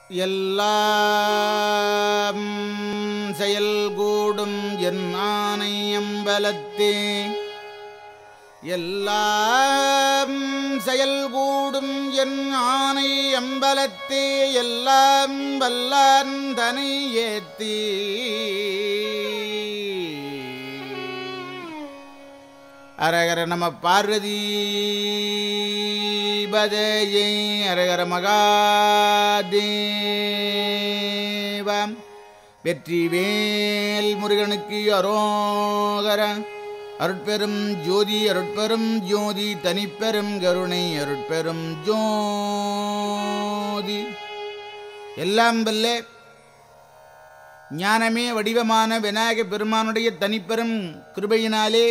எல்லாம் செயல் கூடும் என் ஆனை அம்பலத்தே எல்லாம் செயல் கூடும் என் ஆனை அம்பலத்தே எல்லாம் வல்லான் தனை ஏத்தி அரகர நம பார்வதி பதயே அரகர மகாதேவம் வெற்றி வேல் முருகனுக்கு அரோகர அருட்பெரும் ஜோதி அருட்பெரும் ஜோதி தனிப்பெரும் கருணை அருட்பெரும் ஜோதி எல்லாம் வல்ல ஞானமே வடிவமான விநாயக பெருமானுடைய தனிப்பெரும் கிருபையினாலே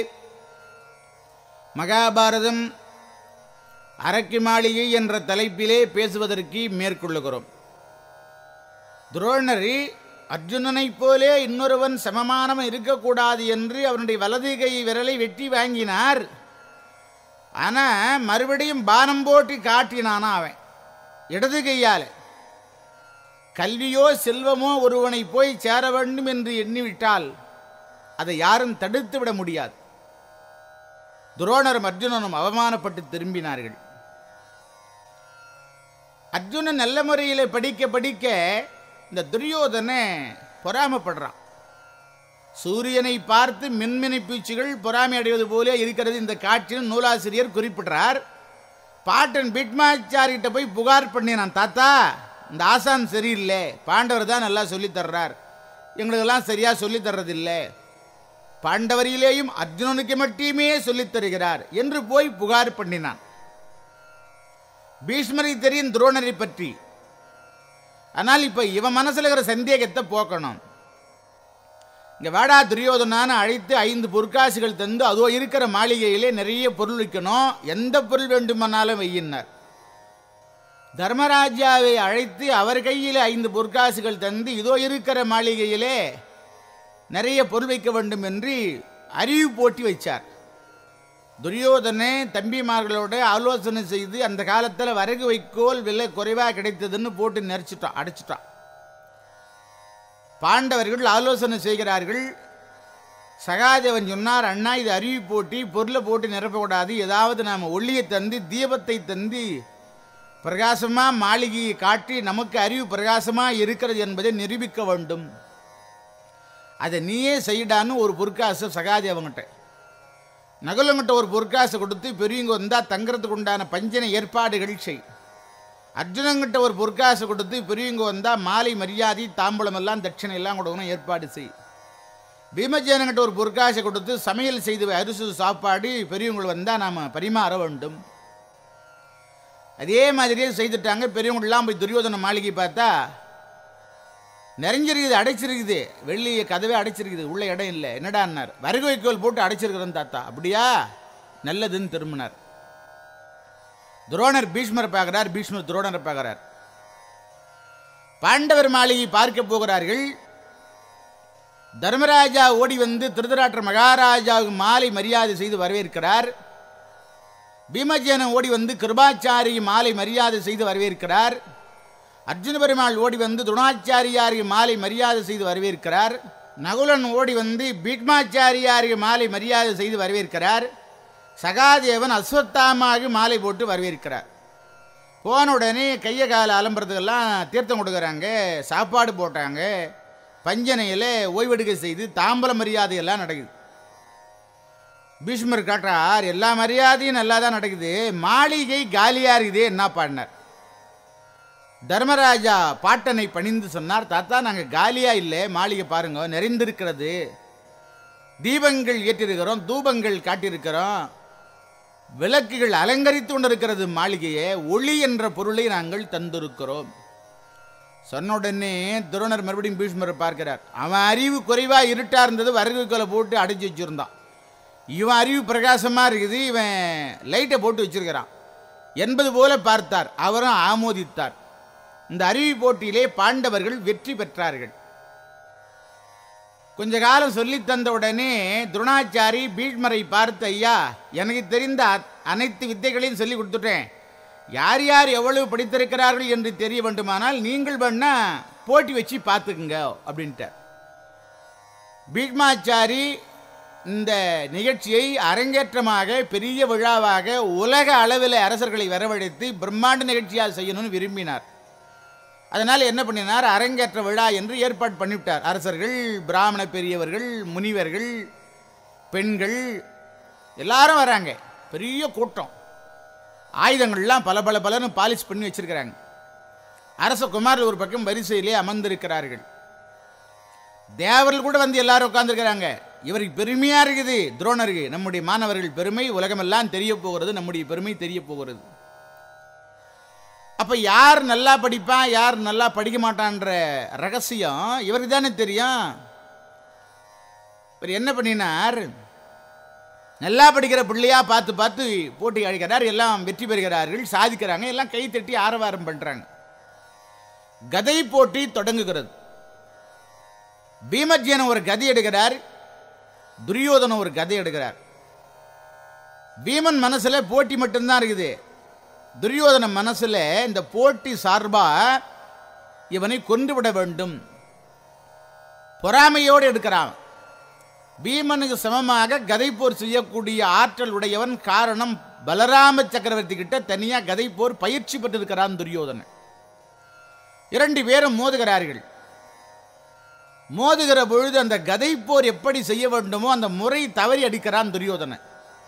மகாபாரதம் அரக்கி மாளிகை என்ற தலைப்பிலே பேசுவதற்கு மேற்கொள்ளுகிறோம் துரோணரி அர்ஜுனனைப் போலே இன்னொருவன் சமமானவன் இருக்கக்கூடாது என்று அவனுடைய வலது கை விரலை வெட்டி வாங்கினார் ஆனால் மறுபடியும் பானம் போட்டு காட்டினானா அவன் இடது கையால் கல்வியோ செல்வமோ ஒருவனை போய் சேர வேண்டும் என்று எண்ணிவிட்டால் அதை யாரும் தடுத்து விட முடியாது துரோணரும் அர்ஜுனனும் அவமானப்பட்டு திரும்பினார்கள் அர்ஜுனன் நல்ல முறையில் படிக்க படிக்க இந்த துரியோதனை பொறாமப்படுறான் சூரியனை பார்த்து மின்மினி பூச்சிகள் பொறாமை அடைவது போல இருக்கிறது இந்த காட்சியில் நூலாசிரியர் குறிப்பிடுறார் பாட்டன் பிட்மாச்சாரிகிட்ட போய் புகார் பண்ணினான் தாத்தா இந்த ஆசான் சரியில்லை பாண்டவர் தான் நல்லா சொல்லித் தர்றார் எங்களுக்கெல்லாம் சரியாக சொல்லித் தர்றதில்லை பாண்டவரிலேயும் அர்ஜுனனுக்கு மட்டுமே சொல்லித் தருகிறார் என்று போய் புகார் பண்ணினான் பீஷ்மரை தெரியும் துரோணரை பற்றி ஆனால் இப்போ இவன் மனசில் இருக்கிற சந்தேகத்தை போக்கணும் இங்கே வாடா துரியோதனான அழைத்து ஐந்து பொற்காசுகள் தந்து அதோ இருக்கிற மாளிகையிலே நிறைய பொருள் வைக்கணும் எந்த பொருள் வேண்டுமானாலும் வையினார் தர்மராஜாவை அழைத்து அவர் கையில் ஐந்து பொற்காசுகள் தந்து இதோ இருக்கிற மாளிகையிலே நிறைய பொருள் வைக்க வேண்டும் என்று அறிவு போட்டி வைச்சார் துரியோதனை தம்பிமார்களோட ஆலோசனை செய்து அந்த காலத்தில் வரகு வைக்கோல் விலை குறைவாக கிடைத்ததுன்னு போட்டு நெரிச்சிட்டான் அடைச்சிட்டான் பாண்டவர்கள் ஆலோசனை செய்கிறார்கள் சகாதேவன் சொன்னார் அண்ணா இது அறிவு போட்டி பொருளை போட்டு நிரப்பக்கூடாது ஏதாவது நாம் ஒளியை தந்து தீபத்தை தந்து பிரகாசமாக மாளிகையை காட்டி நமக்கு அறிவு பிரகாசமாக இருக்கிறது என்பதை நிரூபிக்க வேண்டும் அதை நீயே செய்யிடான்னு ஒரு பொற்காசு சகாதேவங்கிட்ட நகுலங்கிட்ட ஒரு பொற்காசு கொடுத்து பெரியவங்க வந்தால் தங்குறதுக்கு உண்டான பஞ்சனை ஏற்பாடுகள் செய் அர்ஜுனங்கிட்ட ஒரு பொற்காசு கொடுத்து பெரியவங்க வந்தால் மாலை மரியாதை தாம்பூலம் எல்லாம் தட்சிணை எல்லாம் கொடுக்கணும் ஏற்பாடு செய் பீமஜேனங்கிட்ட ஒரு பொற்காசை கொடுத்து சமையல் செய்து அரிசி சாப்பாடு பெரியவங்க வந்தால் நாம் பரிமாற வேண்டும் அதே மாதிரியே செய்துட்டாங்க பெரியவங்களாம் போய் துரியோதன மாளிகை பார்த்தா நிறைஞ்சிருக்குது அடைச்சிருக்குது வெள்ளி கதவே அடைச்சிருக்குது உள்ள இடம் இல்லை என்னடான்னார் வருகை வைக்கோல் போட்டு அடைச்சிருக்கிறேன் தாத்தா அப்படியா நல்லதுன்னு திரும்பினார் துரோணர் பீஷ்மரை பார்க்கிறார் பீஷ்மர் துரோணரை பார்க்கிறார் பாண்டவர் மாளிகை பார்க்க போகிறார்கள் தர்மராஜா ஓடி வந்து திருதராற்ற மகாராஜாவுக்கு மாலை மரியாதை செய்து வரவேற்கிறார் பீமஜேனன் ஓடி வந்து கிருபாச்சாரி மாலை மரியாதை செய்து வரவேற்கிறார் அர்ஜுன பெருமாள் ஓடி வந்து துணாச்சாரியாருக்கு மாலை மரியாதை செய்து வரவேற்கிறார் நகுலன் ஓடி வந்து பீட்மாச்சாரியாருக்கு மாலை மரியாதை செய்து வரவேற்கிறார் சகாதேவன் அஸ்வத்தாமாவுக்கு மாலை போட்டு வரவேற்கிறார் போன உடனே கையை கால அலம்புறதுக்கெல்லாம் தீர்த்தம் கொடுக்குறாங்க சாப்பாடு போட்டாங்க பஞ்சனையில் ஓய்வெடுக்க செய்து தாம்பல மரியாதையெல்லாம் நடக்குது பீஷ்மர் காட்டுறார் எல்லா மரியாதையும் நல்லா தான் நடக்குது மாளிகை காலியாக இருக்குது என்ன பாடினார் தர்மராஜா பாட்டனை பணிந்து சொன்னார் தாத்தா நாங்கள் காலியாக இல்லை மாளிகை பாருங்க நிறைந்திருக்கிறது தீபங்கள் ஏற்றிருக்கிறோம் தூபங்கள் காட்டியிருக்கிறோம் விளக்குகள் அலங்கரித்து கொண்டிருக்கிறது மாளிகையை ஒளி என்ற பொருளை நாங்கள் தந்திருக்கிறோம் சொன்ன உடனே துரோணர் மறுபடியும் பீஷ்மரை பார்க்கிறார் அவன் அறிவு குறைவாக இருட்டாக இருந்தது வரகுகளை போட்டு அடைச்சி வச்சுருந்தான் இவன் அறிவு பிரகாசமாக இருக்குது இவன் லைட்டை போட்டு வச்சிருக்கிறான் என்பது போல பார்த்தார் அவரும் ஆமோதித்தார் இந்த அறிவு போட்டியிலே பாண்டவர்கள் வெற்றி பெற்றார்கள் கொஞ்ச காலம் சொல்லித் தந்த உடனே துரோணாச்சாரி பீஷ்மரை பார்த்து ஐயா எனக்கு தெரிந்த அ- அனைத்து வித்தைகளையும் சொல்லி கொடுத்துட்டேன் யார் யார் எவ்வளவு படித்திருக்கிறார்கள் என்று தெரிய வேண்டுமானால் நீங்கள் வேணா போட்டி வச்சு பார்த்துக்குங்க அப்படின்ட்டார் பீஷ்மாச்சாரி இந்த நிகழ்ச்சியை அரங்கேற்றமாக பெரிய விழாவாக உலக அளவில் அரசர்களை வரவழைத்து பிரம்மாண்ட நிகழ்ச்சியாக செய்யணும்னு விரும்பினார் அதனால் என்ன பண்ணினார் அரங்கேற்ற விழா என்று ஏற்பாடு பண்ணிவிட்டார் அரசர்கள் பிராமண பெரியவர்கள் முனிவர்கள் பெண்கள் எல்லாரும் வராங்க பெரிய கூட்டம் ஆயுதங்கள்லாம் பல பல பலன்னு பாலிஷ் பண்ணி வச்சிருக்கிறாங்க அரச குமாரில் ஒரு பக்கம் வரிசையிலே அமர்ந்திருக்கிறார்கள் தேவர்கள் கூட வந்து எல்லாரும் உட்கார்ந்துருக்கிறாங்க இவருக்கு பெருமையா இருக்குது துரோணருக்கு நம்முடைய மாணவர்கள் பெருமை உலகமெல்லாம் தெரிய போகிறது நம்முடைய பெருமை தெரிய போகிறது அப்ப யார் நல்லா படிப்பான் யார் நல்லா படிக்க மாட்டான்ற ரகசியம் இவருக்கு தானே தெரியும் இவர் என்ன பண்ணினார் நல்லா படிக்கிற பிள்ளையா பார்த்து பார்த்து போட்டி அழைக்கிறார் எல்லாம் வெற்றி பெறுகிறார்கள் சாதிக்கிறாங்க எல்லாம் கை தட்டி ஆரவாரம் பண்றாங்க கதை போட்டி தொடங்குகிறது பீமஜியன் ஒரு கதை எடுக்கிறார் துரியோதனன் ஒரு கதை எடுக்கிறார் பீமன் மனசுல போட்டி மட்டும்தான் இருக்குது துரியோதன மனசுல இந்த போட்டி சார்பா இவனை கொன்றுவிட வேண்டும் பொறாமையோடு எடுக்கிறான் பீமனுக்கு சமமாக கதை போர் செய்யக்கூடிய ஆற்றல் உடையவன் காரணம் பலராம சக்கரவர்த்தி கிட்ட தனியா கதை போர் பயிற்சி பெற்றிருக்கிறான் துரியோதனன் இரண்டு பேரும் மோதுகிறார்கள் மோதுகிற பொழுது அந்த கதை போர் எப்படி செய்ய வேண்டுமோ அந்த முறை தவறி அடிக்கிறான் துரியோதனன்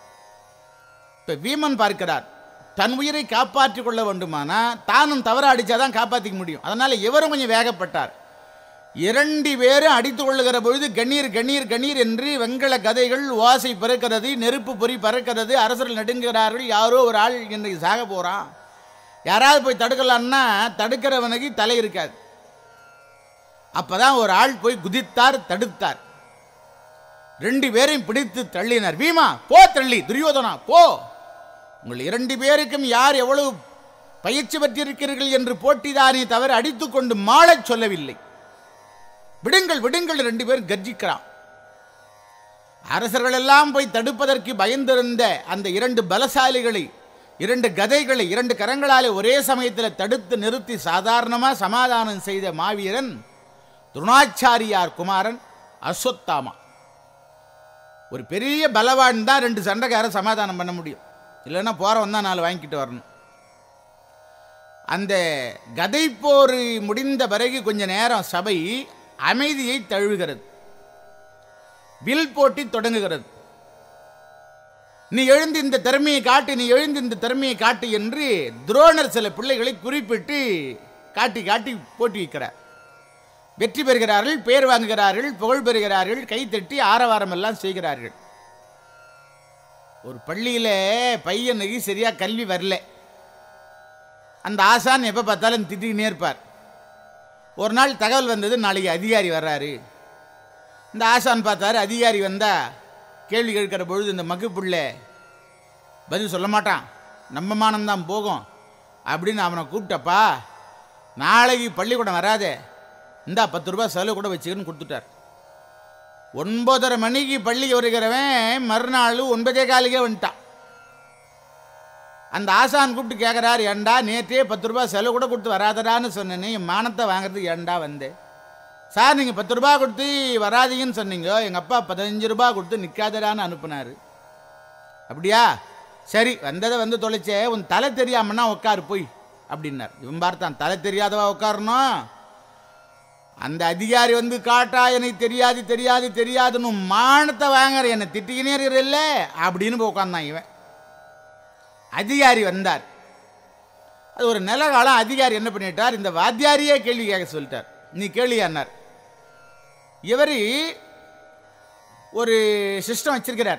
இப்ப வீமன் பார்க்கிறார் தன் உயிரை காப்பாற்றிக் கொள்ள வேண்டுமானா தானும் தவற அடிச்சாதான் காப்பாற்றிக்க முடியும் அதனால இவரும் கொஞ்சம் வேகப்பட்டார் இரண்டு பேரும் அடித்துக் கொள்ளுகிற பொழுது கண்ணீர் கண்ணீர் கண்ணீர் என்று வெங்கல கதைகள் ஓசை பிறக்கிறது நெருப்பு பொறி பறக்கிறது அரசர்கள் நடுங்குகிறார்கள் யாரோ ஒரு ஆள் இன்னைக்கு சாக போறான் யாராவது போய் தடுக்கலான்னா தடுக்கிறவனுக்கு தலை இருக்காது அப்பதான் ஒரு ஆள் போய் குதித்தார் தடுத்தார் ரெண்டு பேரையும் பிடித்து தள்ளினார் பீமா போ தள்ளி துரியோதனா போ உங்கள் இரண்டு பேருக்கும் யார் எவ்வளவு பயிற்சி பெற்றிருக்கிறீர்கள் என்று போட்டிதானே தவிர அடித்துக்கொண்டு மாளச் சொல்லவில்லை விடுங்கள் விடுங்கள் ரெண்டு பேரும் கர்ஜிக்கிறான் அரசர்கள் எல்லாம் போய் தடுப்பதற்கு பயந்திருந்த அந்த இரண்டு பலசாலிகளை இரண்டு கதைகளை இரண்டு கரங்களாலே ஒரே சமயத்தில் தடுத்து நிறுத்தி சாதாரணமா சமாதானம் செய்த மாவீரன் துரோணாச்சாரியார் குமாரன் அஸ்வத்தாமா ஒரு பெரிய பலவான் தான் ரெண்டு சண்டைக்கார சமாதானம் பண்ண முடியும் இல்லைன்னா போறவன் தான் நாலு வாங்கிக்கிட்டு வரணும் அந்த கதை போர் முடிந்த பிறகு கொஞ்ச நேரம் சபை அமைதியை தழுவுகிறது வில் போட்டி தொடங்குகிறது நீ எழுந்து இந்த திறமையை காட்டு நீ எழுந்து இந்த திறமையை காட்டு என்று துரோணர் சில பிள்ளைகளை குறிப்பிட்டு காட்டி காட்டி போட்டி வைக்கிறார் வெற்றி பெறுகிறார்கள் பேர் வாங்குகிறார்கள் புகழ் பெறுகிறார்கள் கைத்தட்டி ஆரவாரம் எல்லாம் செய்கிறார்கள் ஒரு பள்ளியில பையனுக்கு சரியா கல்வி வரல அந்த ஆசான் எப்போ பார்த்தாலும் திட்டிக்கினே இருப்பார் ஒரு நாள் தகவல் வந்தது நாளைக்கு அதிகாரி வர்றாரு இந்த ஆசான் பார்த்தாரு அதிகாரி வந்தா கேள்வி கேட்கிற பொழுது இந்த மக்கு பிள்ளை பதில் சொல்ல மாட்டான் நம்ம மானம்தான் போகும் அப்படின்னு அவனை கூப்பிட்டப்பா நாளைக்கு பள்ளிக்கூடம் வராதே இந்தா பத்து ரூபாய் செலவு கூட வச்சுக்கன்னு கொடுத்துட்டார் ஒன்பதரை மணிக்கு பள்ளி வருகிறவன் மறுநாள் ஒன்பதே காலுக்கே வந்துட்டான் அந்த ஆசான் கூப்பிட்டு கேட்குறாரு ஏண்டா நேற்றே பத்து ரூபாய் செலவு கூட கொடுத்து வராதடான்னு சொன்னேனே என் மானத்தை வாங்குறதுக்கு ஏண்டா வந்தேன் சார் நீங்கள் பத்து ரூபா கொடுத்து வராதீங்கன்னு சொன்னீங்க எங்கள் அப்பா பதினஞ்சு ரூபா கொடுத்து நிற்காதடான்னு அனுப்புனாரு அப்படியா சரி வந்ததை வந்து தொலைச்சே உன் தலை தெரியாமன்னா உட்காரு போய் அப்படின்னார் இவன் பார்த்தான் தலை தெரியாதவா உட்காரணும் அந்த அதிகாரி வந்து காட்டா எனக்கு தெரியாது தெரியாது தெரியாதுன்னு மானத்தை வாங்குற என்னை திட்டிக்கினே இருக்கிற அப்படின்னு போய் உட்காந்தான் இவன் அதிகாரி வந்தார் அது ஒரு நில காலம் அதிகாரி என்ன பண்ணிட்டார் இந்த வாத்தியாரியே கேள்வி கேட்க சொல்லிட்டார் நீ கேள்வியானார் இவர் ஒரு சிஸ்டம் வச்சிருக்கிறார்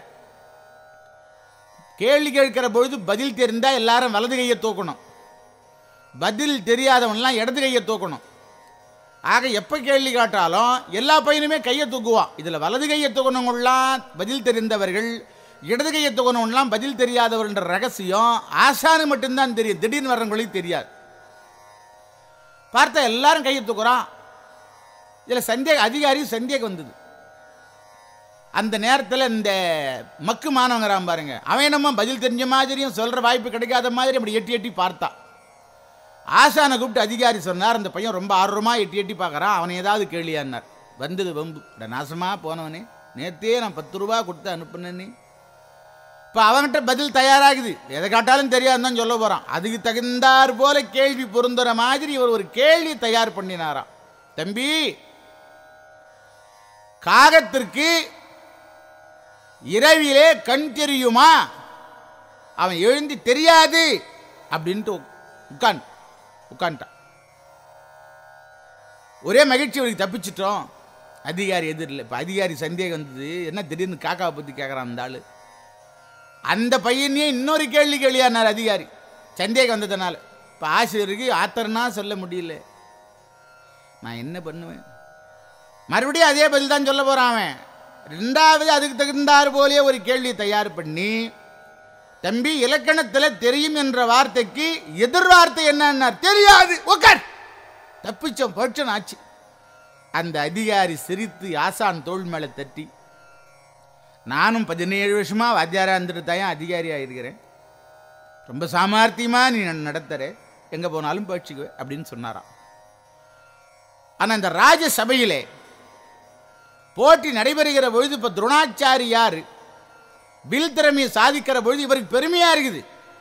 கேள்வி கேட்கிற பொழுது பதில் தெரிந்தா எல்லாரும் வலது கையை தூக்கணும் பதில் தெரியாதவன்லாம் இடது கையை தூக்கணும் ஆக எப்போ கேள்வி காட்டாலும் எல்லா பையனுமே கையை தூக்குவான் இதில் வலது கையை தூக்கணவங்களாம் பதில் தெரிந்தவர்கள் இடது கையை தூக்கணவங்களாம் பதில் தெரியாதவர்ன்ற ரகசியம் ஆசானு மட்டும்தான் தெரியும் திடீர்னு வர்றவங்களுக்கு தெரியாது பார்த்தா எல்லாரும் கையை தூக்குறான் இதில் சந்தேக அதிகாரி சந்தேகம் வந்தது அந்த நேரத்தில் இந்த மக்கு மாணவங்கிறான் பாருங்க அவன் நம்ம பதில் தெரிஞ்ச மாதிரியும் சொல்கிற வாய்ப்பு கிடைக்காத மாதிரி அப்படி எட்டி எட்டி பார்த்தான் ஆசானை கூப்பிட்டு அதிகாரி சொன்னார் அந்த பையன் ரொம்ப ஆர்வமாக எட்டி எட்டி பார்க்குறான் அவனை ஏதாவது கேள்வியான்னார் வந்தது வம்பு அட நாசமாக போனவனே நேத்தே நான் பத்து ரூபா கொடுத்து அனுப்புனேன்னு இப்போ அவன்கிட்ட பதில் தயாராகுது எதை காட்டாலும் தெரியாதுன்னு தான் சொல்ல போகிறான் அதுக்கு தகுந்தார் போல கேள்வி பொருந்துற மாதிரி இவர் ஒரு கேள்வி தயார் பண்ணினாராம் தம்பி காகத்திற்கு இரவிலே கண் தெரியுமா அவன் எழுந்தி தெரியாது அப்படின்ட்டு உட்காந்து உட்காந்துட்டான் ஒரே மகிழ்ச்சி அவருக்கு தப்பிச்சிட்டோம் அதிகாரி எதிரில் இப்போ அதிகாரி சந்தேகம் வந்தது என்ன திடீர்னு காக்காவை பற்றி கேட்குறான் அந்த ஆள் அந்த பையனையே இன்னொரு கேள்வி கேள்வியானார் அதிகாரி சந்தேகம் வந்ததுனால இப்போ ஆசிரியருக்கு ஆத்தர்னா சொல்ல முடியல நான் என்ன பண்ணுவேன் மறுபடியும் அதே பதில் தான் சொல்ல போகிறான் அவன் ரெண்டாவது அதுக்கு தகுந்தார் போலே ஒரு கேள்வி தயார் பண்ணி தம்பி இலக்கணத்தில் தெரியும் என்ற வார்த்தைக்கு எதிர் வார்த்தை என்னன்னார் தெரியாது உட்கார் தப்பிச்சோம் போச்சன் ஆச்சு அந்த அதிகாரி சிரித்து ஆசான் தோள் மேலே தட்டி நானும் பதினேழு வருஷமா வாத்தியாரா இருந்துட்டு தான் அதிகாரியாக இருக்கிறேன் ரொம்ப சாமர்த்தியமாக நீ நடத்துற எங்கே போனாலும் போச்சுக்குவே அப்படின்னு சொன்னாராம் ஆனால் இந்த ராஜசபையிலே போட்டி நடைபெறுகிற பொழுது இப்போ துரோணாச்சாரியார் வில் திறமையை சாதிக்கிற பொழுது இவருக்கு பெருமையா இருக்குது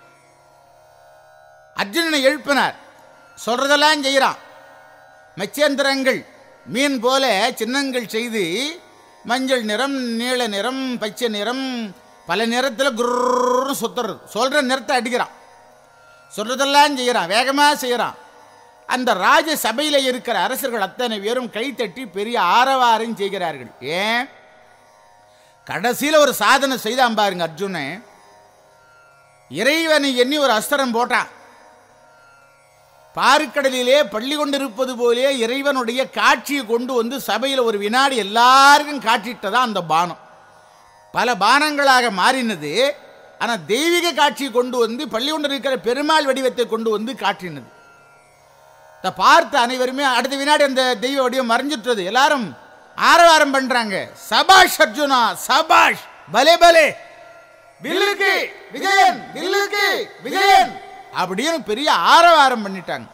அர்ஜுனனை எழுப்பினார் சொல்றதெல்லாம் செய்கிறான் மச்சேந்திரங்கள் மீன் போல சின்னங்கள் செய்து மஞ்சள் நிறம் நீல நிறம் பச்சை நிறம் பல நிறத்தில் குர்ன்னு சுத்துறது சொல்ற நிறத்தை அடிக்கிறான் சொல்றதெல்லாம் செய்கிறான் வேகமாக செய்கிறான் அந்த ராஜ சபையில் இருக்கிற அரசர்கள் அத்தனை பேரும் கைத்தட்டி பெரிய ஆரவாரம் செய்கிறார்கள் ஏன் கடைசியில் ஒரு சாதனை செய்தான் பாருங்க அர்ஜுனன் இறைவனை எண்ணி ஒரு அஸ்திரம் போட்டான் பாருக்கடலிலே பள்ளி கொண்டிருப்பது போலே இறைவனுடைய காட்சியை கொண்டு வந்து சபையில் ஒரு வினாடி எல்லாருக்கும் காட்டிட்டதா அந்த பானம் பல பானங்களாக மாறினது ஆனால் தெய்வீக காட்சியை கொண்டு வந்து பள்ளி கொண்டு இருக்கிற பெருமாள் வடிவத்தை கொண்டு வந்து காட்டினது இதை பார்த்த அனைவருமே அடுத்த வினாடி அந்த தெய்வ வடிவம் மறைஞ்சிட்டது எல்லாரும் ஆரவாரம் பண்றாங்க சபாஷ் அர்ஜுனா சபாஷ் பலே பலே வில்லுக்கு விஜயன் வில்லுக்கு விஜயன் அப்படின்னு பெரிய ஆரவாரம் பண்ணிட்டாங்க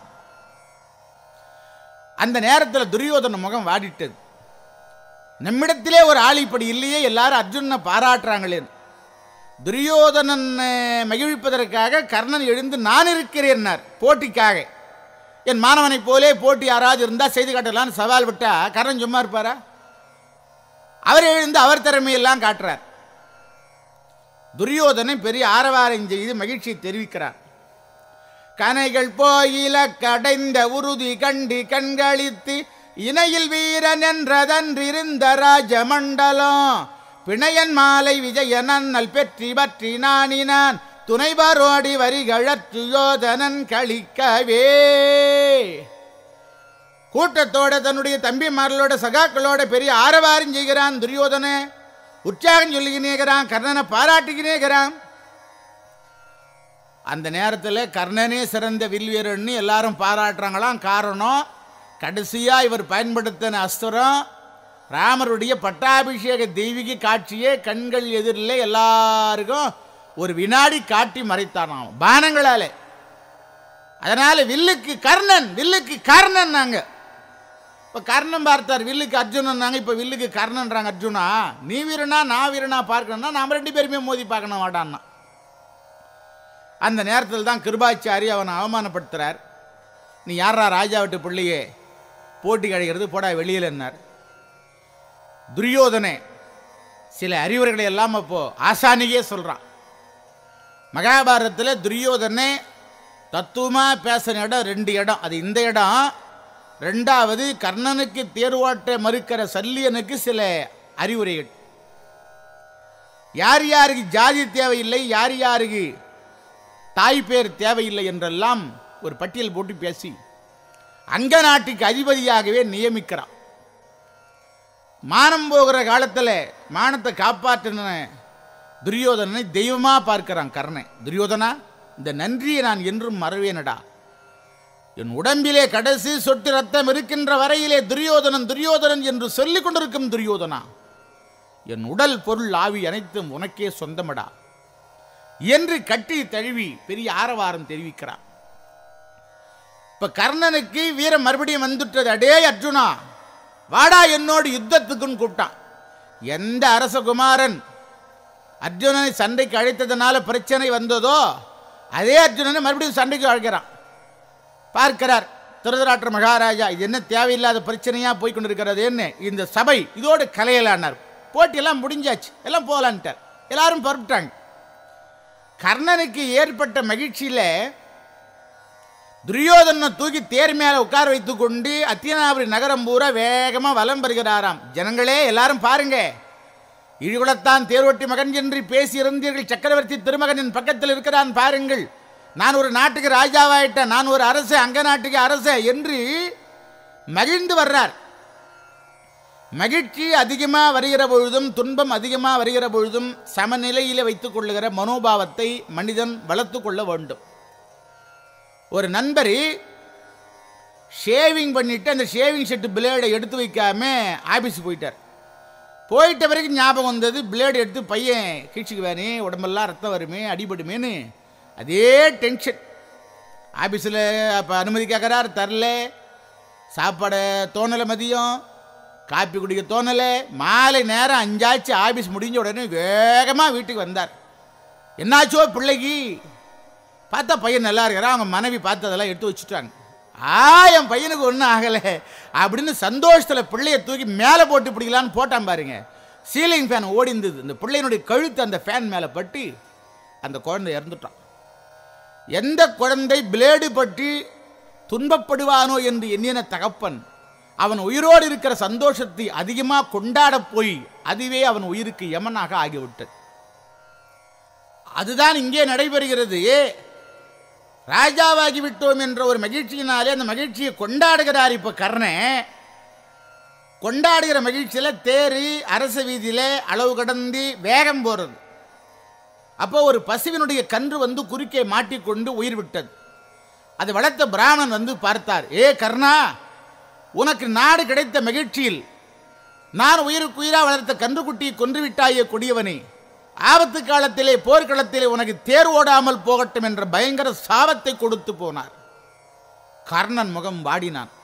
அந்த நேரத்தில் துரியோதன முகம் வாடிட்டது நம்மிடத்திலே ஒரு ஆள் இப்படி இல்லையே எல்லாரும் அர்ஜுனனை பாராட்டுறாங்களே துரியோதனன் அஹ், மகிழ்விப்பதற்காக கர்ணன் எழுந்து நான் இருக்கிறேன்னார் போட்டிக்காக என் மாணவனைப் போலே போட்டி யாராவது இருந்தால் செய்து காட்டலாம்னு சவால் விட்டா கர்ணன் சும்மா இருப்பாரா அவர் எழுந்து அவர் திறமையெல்லாம் காட்டுறார் துரியோதனை பெரிய ஆரவாரம் செய்து மகிழ்ச்சியை தெரிவிக்கிறார் கனைகள் போயில கடைந்த உறுதி கண்டி கண்களித்து இணையில் வீரன் என்றதன்றிருந்த ராஜமண்டலம் பிணையன் மாலை விஜயனன்னல் பெற்றி பற்றி நாணினான் துணைவரோடி வரிகழற்று யோதனன் கழிக்கவே கூட்டத்தோட தன்னுடைய தம்பிமார்களோட சகாக்களோட பெரிய ஆரவாரம் செய்கிறான் துரியோதன உற்சாகம் சொல்லிக்கினேகிறான் கர்ணனை பாராட்டிக்கினேகிறான் அந்த நேரத்தில் கர்ணனே சிறந்த வில்வீரன்னு எல்லாரும் பாராட்டுறாங்களாம் காரணம் கடைசியாக இவர் பயன்படுத்தின அஸ்திரம் ராமருடைய பட்டாபிஷேக தெய்வீக காட்சியே கண்கள் எதிரில் எல்லாருக்கும் ஒரு வினாடி காட்டி மறைத்தானாம் பானங்களாலே அதனால வில்லுக்கு கர்ணன் வில்லுக்கு கர்ணன் நாங்க இப்போ கர்ணன் பார்த்தார் வில்லுக்கு அர்ஜுனன் நாங்க இப்போ வில்லுக்கு கர்ணன்றாங்க அர்ஜுனா நீ வீரனா நான் வீரனா பார்க்கணும்னா நாம ரெண்டு பேருமே மோதி பார்க்கணும் மாட்டான்னா அந்த நேரத்தில் தான் கிருபாச்சாரி அவனை அவமானப்படுத்துறார் நீ யாரா ராஜா விட்டு பிள்ளையே போட்டி கழிக்கிறது போடா வெளியில் என்னார் துரியோதனே சில அறிவுரைகளை எல்லாம் அப்போ ஆசானியே சொல்றான் மகாபாரதத்தில் துரியோதனே தத்துவமாக பேசின இடம் ரெண்டு இடம் அது இந்த இடம் ரெண்டாவது கர்ணனுக்கு தேர்வாட்ட மறுக்கிற சல்லியனுக்கு சில அறிவுரைகள் யார் யாருக்கு ஜாதி தேவையில்லை யார் யாருக்கு தாய் பேர் தேவையில்லை என்றெல்லாம் ஒரு பட்டியல் போட்டு பேசி அங்க நாட்டுக்கு அதிபதியாகவே நியமிக்கிறான் மானம் போகிற காலத்தில் மானத்தை காப்பாற்றின துரியோதனனை தெய்வமா பார்க்கிறான் கர்ணன் துரியோதனா இந்த நன்றியை நான் என்றும் மறவேனடா என் உடம்பிலே கடைசி சொட்டு ரத்தம் இருக்கின்ற வரையிலே துரியோதனன் துரியோதனன் என்று சொல்லிக் கொண்டிருக்கும் துரியோதனா என் உடல் பொருள் ஆவி அனைத்தும் உனக்கே சொந்தமடா என்று கட்டி தழுவி பெரிய ஆரவாரம் தெரிவிக்கிறான் இப்ப கர்ணனுக்கு வீரம் மறுபடியும் வந்துட்டது அடே அர்ஜுனா வாடா என்னோடு யுத்தத்துக்குன்னு கூப்பிட்டான் எந்த அரசகுமாரன் அர்ஜுனனை சண்டைக்கு அழைத்ததுனால பிரச்சனை வந்ததோ அதே அர்ஜுனனை மறுபடியும் சண்டைக்கு அழைக்கிறான் பார்க்கிறார் திருதராஷ்டிர மகாராஜா இது என்ன தேவையில்லாத பிரச்சனையா போய் கொண்டிருக்கிறது என்ன இந்த சபை இதோடு கலையலானார் போட்டியெல்லாம் முடிஞ்சாச்சு எல்லாம் போகலான்ட்டார் எல்லாரும் புறப்பட்டாங்க கர்ணனுக்கு ஏற்பட்ட மகிழ்ச்சியில துரியோதனை தூக்கி தேர் மேல உட்கார வைத்துக் கொண்டு அத்தியனாபுரி நகரம் பூரா வேகமா வலம் வருகிறாராம் ஜனங்களே எல்லாரும் பாருங்க இழிகுலத்தான் தேரோட்டி மகன் என்று பேசி இருந்தீர்கள் சக்கரவர்த்தி திருமகனின் பக்கத்தில் இருக்கிறான் பாருங்கள் நான் ஒரு நாட்டுக்கு ராஜாவாயிட்டேன் நான் ஒரு அரசு அங்க நாட்டுக்கு அரசு என்று மகிழ்ந்து வர்றார் மகிழ்ச்சி அதிகமாக வருகிற பொழுதும் துன்பம் அதிகமாக வருகிற பொழுதும் சமநிலையில் வைத்துக் கொள்ளுகிற மனோபாவத்தை மனிதன் வளர்த்து கொள்ள வேண்டும் ஒரு நண்பர் ஷேவிங் பண்ணிட்டு அந்த ஷேவிங் செட்டு பிளேடை எடுத்து வைக்காம ஆபீஸ் போயிட்டார் போயிட்ட வரைக்கும் ஞாபகம் வந்தது பிளேடு எடுத்து பையன் கீழ்ச்சிக்குவானே உடம்பெல்லாம் ரத்தம் வருமே அடிபடுமேன்னு அதே டென்ஷன் ஆபீஸில் அப்போ அனுமதி கேட்குறார் தரல சாப்பாடை தோணலை மதியம் காப்பி குடிக்க தோணலை மாலை நேரம் அஞ்சாச்சு ஆபீஸ் முடிஞ்ச உடனே வேகமாக வீட்டுக்கு வந்தார் என்னாச்சோ பிள்ளைக்கு பார்த்தா பையன் நல்லா இருக்கிறான் அவங்க மனைவி பார்த்ததெல்லாம் எடுத்து வச்சுட்டாங்க ஆ என் பையனுக்கு ஒன்றும் ஆகலை அப்படின்னு சந்தோஷத்தில் பிள்ளைய தூக்கி மேலே போட்டு பிடிக்கலான்னு போட்டான் பாருங்க சீலிங் ஃபேன் ஓடிந்தது இந்த பிள்ளையினுடைய கழுத்து அந்த ஃபேன் மேலே பட்டு அந்த குழந்தை இறந்துட்டான் எந்த குழந்தை பிளேடு பற்றி துன்பப்படுவானோ என்று எண்ணின தகப்பன் அவன் உயிரோடு இருக்கிற சந்தோஷத்தை அதிகமாக கொண்டாடப் போய் அதுவே அவன் உயிருக்கு யமனாக ஆகிவிட்டது அதுதான் இங்கே நடைபெறுகிறது ராஜாவாகி விட்டோம் என்ற ஒரு மகிழ்ச்சியினாலே அந்த மகிழ்ச்சியை கொண்டாடுகிறார் இப்ப கர்ணன் கொண்டாடுகிற மகிழ்ச்சியில தேரு அரச வீதியில அளவு கடந்து வேகம் போறது அப்போ ஒரு பசுவினுடைய கன்று வந்து குறுக்கே மாட்டிக்கொண்டு உயிர் விட்டது அது வளர்த்த பிராமணன் வந்து பார்த்தார் ஏ கர்ணா உனக்கு நாடு கிடைத்த மகிழ்ச்சியில் நான் உயிருக்கு உயிரா வளர்த்த கன்றுக்குட்டியை கொன்று விட்டாயே கொடியவனே ஆபத்து காலத்திலே போர்க்களத்திலே உனக்கு தேர் ஓடாமல் போகட்டும் என்ற பயங்கர சாபத்தை கொடுத்து போனார் கர்ணன் முகம் வாடினான்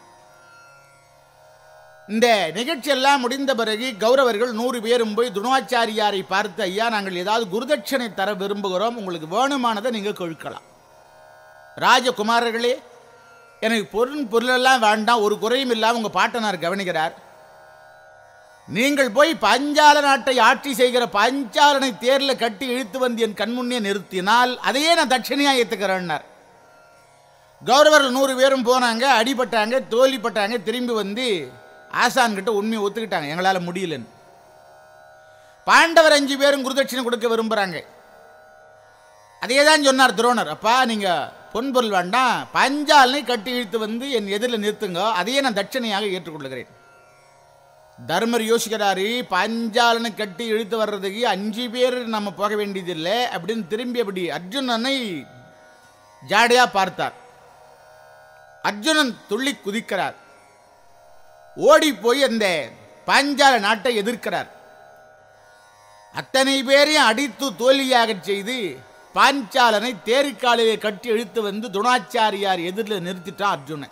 இந்த நிகழ்ச்சி எல்லாம் முடிந்த பிறகு கௌரவர்கள் நூறு பேரும் போய் துணாச்சாரியாரை பார்த்து ஐயா நாங்கள் ஏதாவது குருதட்சணை தர விரும்புகிறோம் உங்களுக்கு வேணுமானதை நீங்கள் கொழுக்கலாம் ராஜகுமாரர்களே எனக்கு பொருள் பொருளெல்லாம் வேண்டாம் ஒரு குறையும் இல்லாமல் உங்கள் பாட்டனார் கவனிக்கிறார் நீங்கள் போய் பஞ்சால நாட்டை ஆட்சி செய்கிற பஞ்சாலனை தேர்ல கட்டி இழுத்து வந்து என் கண்முன்னே நிறுத்தினால் அதையே நான் தட்சணையா ஏத்துக்கிறேன்னார் கௌரவர்கள் நூறு பேரும் போனாங்க அடிபட்டாங்க தோல்விப்பட்டாங்க திரும்பி வந்து ஆசான் கிட்ட உண்மையை ஒத்துக்கிட்டாங்க எங்களால் முடியலன்னு பாண்டவர் அஞ்சு பேரும் குருதட்சிணை கொடுக்க விரும்புகிறாங்க அதே தான் சொன்னார் துரோணர் அப்பா நீங்கள் பொன்பொருள் வேண்டாம் பஞ்சாலனை கட்டி இழுத்து வந்து என் எதிரில் நிறுத்துங்க அதையே நான் தட்சணையாக ஏற்றுக்கொள்கிறேன் தர்மர் யோசிக்கிறாரு பஞ்சாலனை கட்டி இழுத்து வர்றதுக்கு அஞ்சு பேர் நம்ம போக வேண்டியதில்லை அப்படின்னு திரும்பி அப்படி அர்ஜுனனை ஜாடையா பார்த்தார் அர்ஜுனன் துள்ளி குதிக்கிறார் ஓடி போய் அந்த பாஞ்சால நாட்டை எதிர்க்கிறார் அத்தனை பேரையும் அடித்து தோல்வியாக செய்து பாஞ்சாலனை தேரிக்காலிலே கட்டி இழுத்து வந்து துணாச்சாரியார் எதிரில் நிறுத்திட்டான் அர்ஜுனன்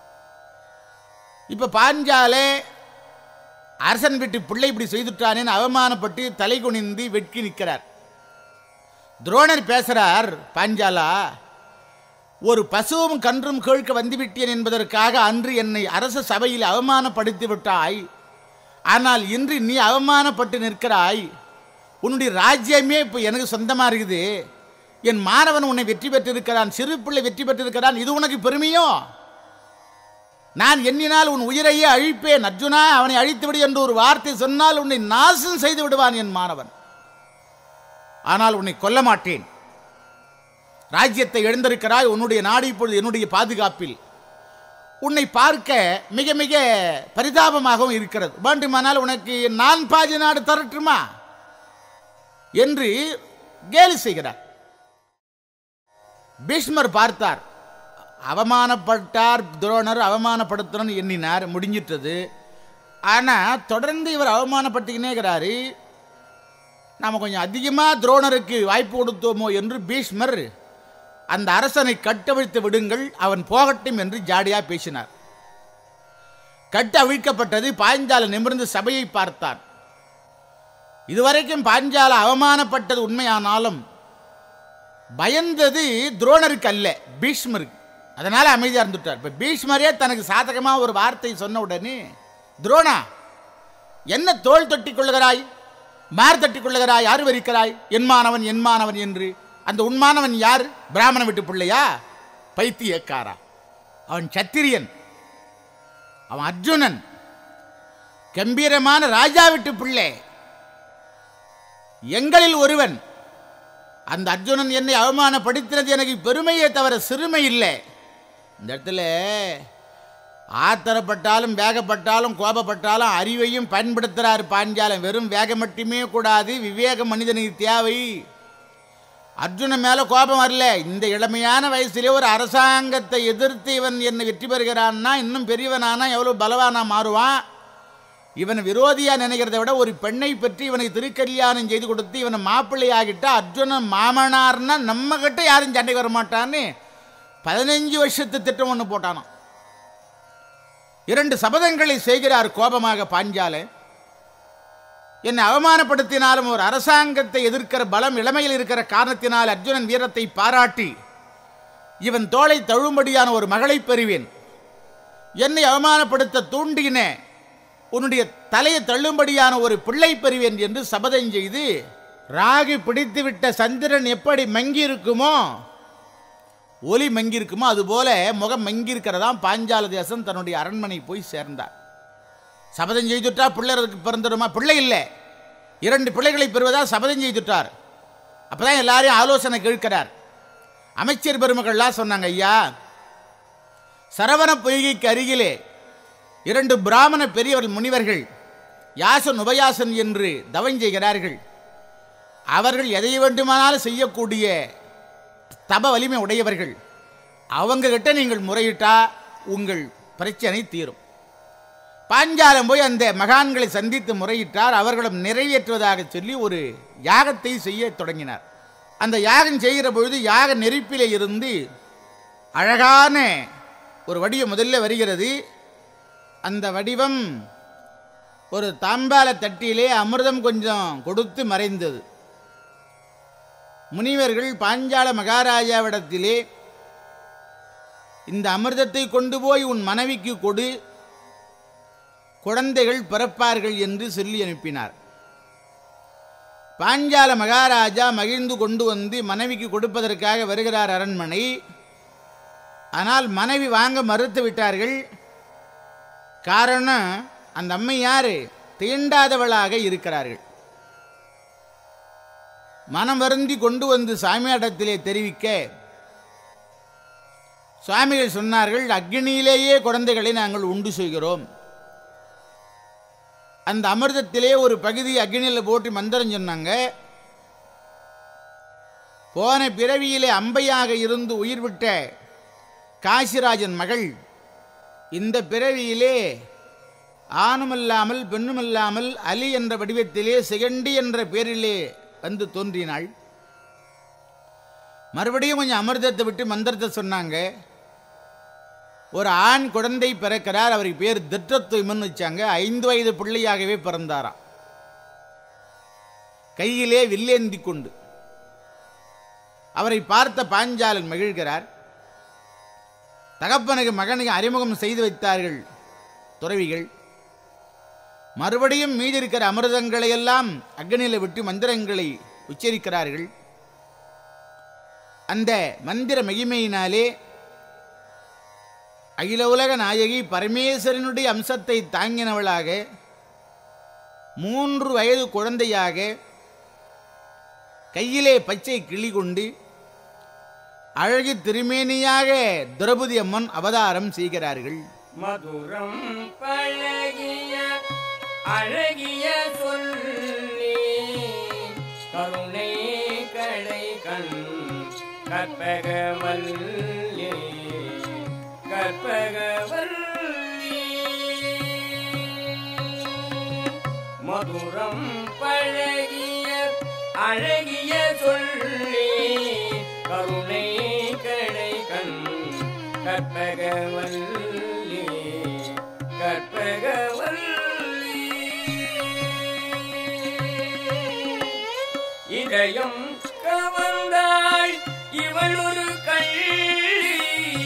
இப்ப பாஞ்சாலே அரசன் வீட்டு பிள்ளை இப்படி செய்துட்டானேன்னு அவமானப்பட்டு தலை குனிந்து வெட்கி நிற்கிறார் துரோணர் பேசுறார் பாஞ்சாலா ஒரு பசுவும் கன்றும் கேட்க வந்துவிட்டேன் என்பதற்காக அன்று என்னை அரச சபையில் அவமானப்படுத்தி விட்டாய் ஆனால் இன்று நீ அவமானப்பட்டு நிற்கிறாய் உன்னுடைய ராஜ்யமே இப்போ எனக்கு சொந்தமாக இருக்குது என் மாணவன் உன்னை வெற்றி பெற்றிருக்கிறான் சிறு பிள்ளை வெற்றி பெற்றிருக்கிறான் இது உனக்கு பெருமையோ நான் எண்ணினால் உன் உயிரையே அழிப்பேன் அர்ஜுனா அவனை அழித்துவிடு என்று ஒரு வார்த்தை சொன்னால் உன்னை நாசம் செய்து விடுவான் என் மாணவன் ஆனால் உன்னை கொல்ல மாட்டேன் ராஜ்யத்தை எழுந்திருக்கிறாய் உன்னுடைய நாடு இப்பொழுது என்னுடைய பாதுகாப்பில் உன்னை பார்க்க மிக மிக பரிதாபமாகவும் இருக்கிறது வேண்டுமானால் உனக்கு நான் பாதி நாடு தரட்டுமா என்று கேலி செய்கிறார் பீஷ்மர் பார்த்தார் அவமானப்பட்டார் துரோணர் அவமானப்படுத்தணும்னு எண்ணினார் முடிஞ்சிட்டது ஆனால் தொடர்ந்து இவர் அவமானப்படுத்திக்கினே இருக்கிறாரு நாம் கொஞ்சம் அதிகமாக துரோணருக்கு வாய்ப்பு கொடுத்தோமோ என்று பீஷ்மர் அந்த அரசனை கட்டவிழ்த்து விடுங்கள் அவன் போகட்டும் என்று ஜாடியா பேசினார் கட்டு அவிழ்க்கப்பட்டது பாஞ்சால நிமிர்ந்து சபையை பார்த்தான் இதுவரைக்கும் பாஞ்சால அவமானப்பட்டது உண்மையானாலும் பயந்தது துரோணருக்கு அல்ல பீஷ்மருக்கு அதனால அமைதியா இருந்துட்டார் இப்ப பீஷ்மரே தனக்கு சாதகமா ஒரு வார்த்தை சொன்ன உடனே துரோணா என்ன தோள் தட்டிக் கொள்ளுகிறாய் மார் தட்டிக் கொள்ளுகிறாய் யார் வரிக்கிறாய் என்மானவன் என்மானவன் என்று அந்த உண்மானவன் யார் பிராமண வீட்டு பிள்ளையா பைத்தியக்காரா அவன் சத்திரியன் அவன் அர்ஜுனன் கம்பீரமான ராஜா வீட்டு பிள்ளை எங்களில் ஒருவன் அந்த அர்ஜுனன் என்னை அவமானப்படுத்தினது எனக்கு பெருமையே தவிர சிறுமை இல்லை இந்த இடத்துல ஆத்திரப்பட்டாலும் வேகப்பட்டாலும் கோபப்பட்டாலும் அறிவையும் பயன்படுத்துகிறார் பாஞ்சாலம் வெறும் வேகம் மட்டுமே கூடாது விவேகம் மனிதனுக்கு தேவை அர்ஜுனன் மேலே கோபம் வரல இந்த இளமையான வயசுலேயே ஒரு அரசாங்கத்தை எதிர்த்து இவன் என்னை வெற்றி பெறுகிறான்னா இன்னும் பெரியவனானா எவ்வளோ பலவானா மாறுவான் இவன் விரோதியா நினைக்கிறதை விட ஒரு பெண்ணை பற்றி இவனுக்கு திருக்கல்யாணம் செய்து கொடுத்து இவனை மாப்பிள்ளையாகிட்டா அர்ஜுனன் மாமனார்னா நம்ம கிட்ட யாரும் சண்டைக்கு வர மாட்டான்னு பதினஞ்சு வருஷத்து திட்டம் ஒன்று போட்டானாம் இரண்டு சபதங்களை செய்கிறார் கோபமாக பாஞ்சால என்னை அவமானப்படுத்தினாலும் ஒரு அரசாங்கத்தை எதிர்க்கிற பலம் இளமையில் இருக்கிற காரணத்தினால் அர்ஜுனன் வீரத்தை பாராட்டி இவன் தோளை தழும்படியான ஒரு மகளை பெறுவேன் என்னை அவமானப்படுத்த தூண்டின உன்னுடைய தலையை தள்ளும்படியான ஒரு பிள்ளை பெறுவேன் என்று சபதம் செய்து ராகு பிடித்துவிட்ட சந்திரன் எப்படி மங்கி இருக்குமோ ஒலி மங்கி இருக்குமோ அதுபோல முகம் மங்கி இருக்கிறதாம் பாஞ்சால தேசம் தன்னுடைய அரண்மனை போய் சேர்ந்தார் சபதம் செய்துட்டா பிள்ளைக்கு பிறந்துடுமா பிள்ளை இல்லை இரண்டு பிள்ளைகளை பெறுவதா சபதம் செய்துட்டார் அப்பதான் எல்லாரையும் ஆலோசனை கேட்கிறார் அமைச்சர் பெருமக்கள்லாம் சொன்னாங்க ஐயா சரவண பொய்கைக்கு அருகிலே இரண்டு பிராமண பெரியவர்கள் முனிவர்கள் யாசன் உபயாசன் என்று தவம் செய்கிறார்கள் அவர்கள் எதை வேண்டுமானாலும் செய்யக்கூடிய தப வலிமை உடையவர்கள் அவங்க கிட்ட நீங்கள் முறையிட்டா உங்கள் பிரச்சனை தீரும் பாஞ்சாலம் போய் அந்த மகான்களை சந்தித்து முறையிட்டார் அவர்களும் நிறைவேற்றுவதாக சொல்லி ஒரு யாகத்தை செய்ய தொடங்கினார் அந்த யாகம் செய்கிற பொழுது யாக நெருப்பிலே இருந்து அழகான ஒரு வடிவம் முதல்ல வருகிறது அந்த வடிவம் ஒரு தாம்பால தட்டிலே அமிர்தம் கொஞ்சம் கொடுத்து மறைந்தது முனிவர்கள் பாஞ்சால மகாராஜாவிடத்திலே இந்த அமிர்தத்தை கொண்டு போய் உன் மனைவிக்கு கொடு குழந்தைகள் பிறப்பார்கள் என்று சொல்லி அனுப்பினார் பாஞ்சால மகாராஜா மகிழ்ந்து கொண்டு வந்து மனைவிக்கு கொடுப்பதற்காக வருகிறார் அரண்மனை ஆனால் மனைவி வாங்க மறுத்து விட்டார்கள் காரணம் அந்த அம்மை யாரு தீண்டாதவளாக இருக்கிறார்கள் மனம் வருந்தி கொண்டு வந்து சாமியாடத்திலே தெரிவிக்க சுவாமிகள் சொன்னார்கள் அக்னியிலேயே குழந்தைகளை நாங்கள் உண்டு செய்கிறோம் அந்த அமிர்தத்திலே ஒரு பகுதி அக்னியில் போட்டு மந்திரம் சொன்னாங்க போன பிறவியிலே அம்பையாக இருந்து உயிர் விட்ட காசிராஜன் மகள் இந்த பிறவியிலே ஆணுமல்லாமல் பெண்ணுமல்லாமல் அலி என்ற வடிவத்திலே சிகண்டி என்ற பேரிலே வந்து தோன்றினாள் மறுபடியும் கொஞ்சம் அமிர்தத்தை விட்டு மந்திரத்தை சொன்னாங்க ஒரு ஆண் குழந்தை பிறக்கிறார் அவருக்கு பேர் திட்டத்துவமன் வச்சாங்க ஐந்து வயது பிள்ளையாகவே பிறந்தாராம் கையிலே வில்லேந்தி கொண்டு அவரை பார்த்த பாஞ்சாலன் மகிழ்கிறார் தகப்பனுக்கு மகனுக்கு அறிமுகம் செய்து வைத்தார்கள் துறவிகள் மறுபடியும் மீதி இருக்கிற அமிர்தங்களை எல்லாம் அக்னியில் விட்டு மந்திரங்களை உச்சரிக்கிறார்கள் அந்த மந்திர மகிமையினாலே அகில உலக நாயகி பரமேஸ்வரனுடைய அம்சத்தை தாங்கினவளாக மூன்று வயது குழந்தையாக கையிலே பச்சை கிளி கொண்டு அழகு திருமேனியாக திரௌபதி அம்மன் அவதாரம் செய்கிறார்கள் மதுரம் பழகிய அழகிய சொல்லி கருணை கடை கண் கற்பகவல்லி கற்பகவல்லி மதுரம் பழகிய அழகிய சொல்லி கருணை கடை கண் கற்பகவல்லி கற்பகவல்லி இதயம் கவர்ந்தாள் இவள் ஒரு கள்ளி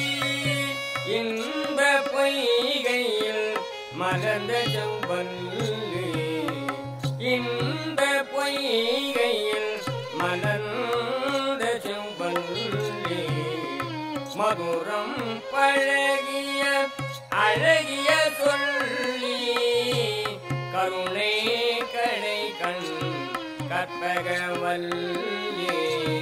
இந்த பொய்கையில் மலர்ந்த செம்பல்லி இந்த பொய்கையில் மலர்ந்த செம்பல்லி மதுரம் பழகிய அழகிய சொல்லி கருணை கடை கண் கற்பகவல்லி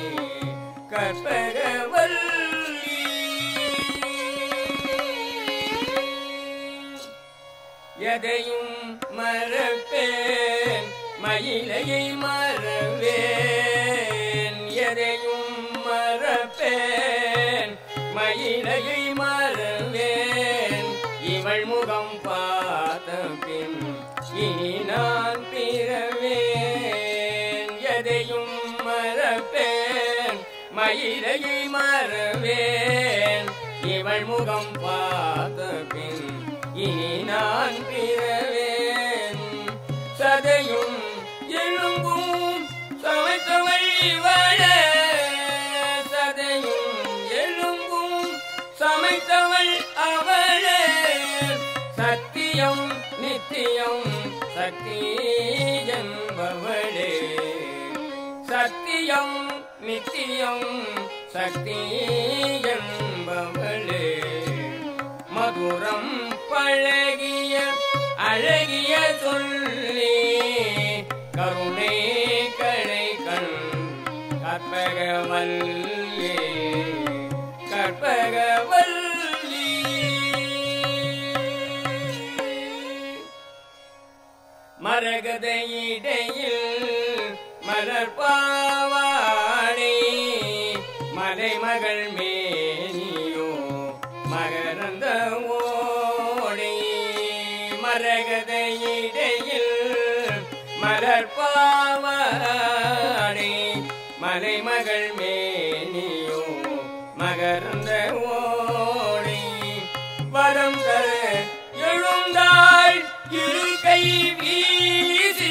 கற்பகவல்லி எதையும் மறப்பேன் மயிலையை மறவேன் எதையும் மறப்பேன் மயிலையை மறவேன் இவள் முகம் பார்த்த பின் இனி நான் பிறவேன் எதையும் மறப்பேன் மயிலையை மறவேன் இவள் முகம் பார்த்த பின் இனி நான் பிறவேன் சதையும் எலும்பும் சமைத்தவள் இவள சதையும் எலும்பும் சமைத்தவள் அவளே சத்தியம் நித்தியம் சக்தி என்பவளே சத்தியம் நித்தியம் சக்தி என்பவளே மதுரம் பழகிய அழகிய சொல்லி கருணை கடை கண் கற்பகவல்லி கற்பகவல்லி மரகத இடையில் மலர் பாவாடை மலைமகள் மேனியோ மகரந்த ஓடை மரகத இடையில் மலர் பாவாடை மலைமகள் மேனியோ மகரந்த ஓடை வரம் தர எழுந்தாள் இரு கை வீசி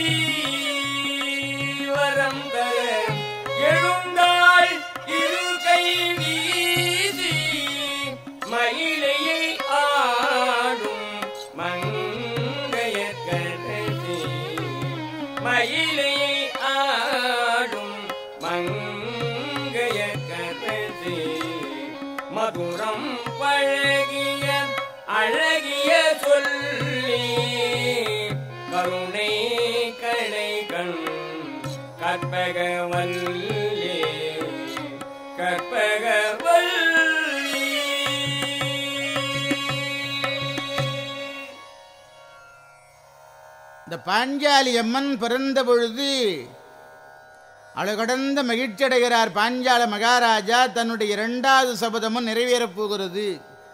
வரம் தர எழுந்தாள் இரு கை வீசி மயிலையை ஆடும் மங்கைய கரசி மயிலையை ஆடும் மங்கைய கரசி மதுரம் பழகிய அழகிய சொல்லி கருணை கடை கண் கற்பகவல்லி கற்பகவல்லி இந்த பாஞ்சாலி அம்மன் பிறந்த பொழுது அழகடந்த மகிழ்ச்சி அடைகிறார் பாஞ்சால மகாராஜா தன்னுடைய இரண்டாவது சபதமும் நிறைவேறப் போகிறது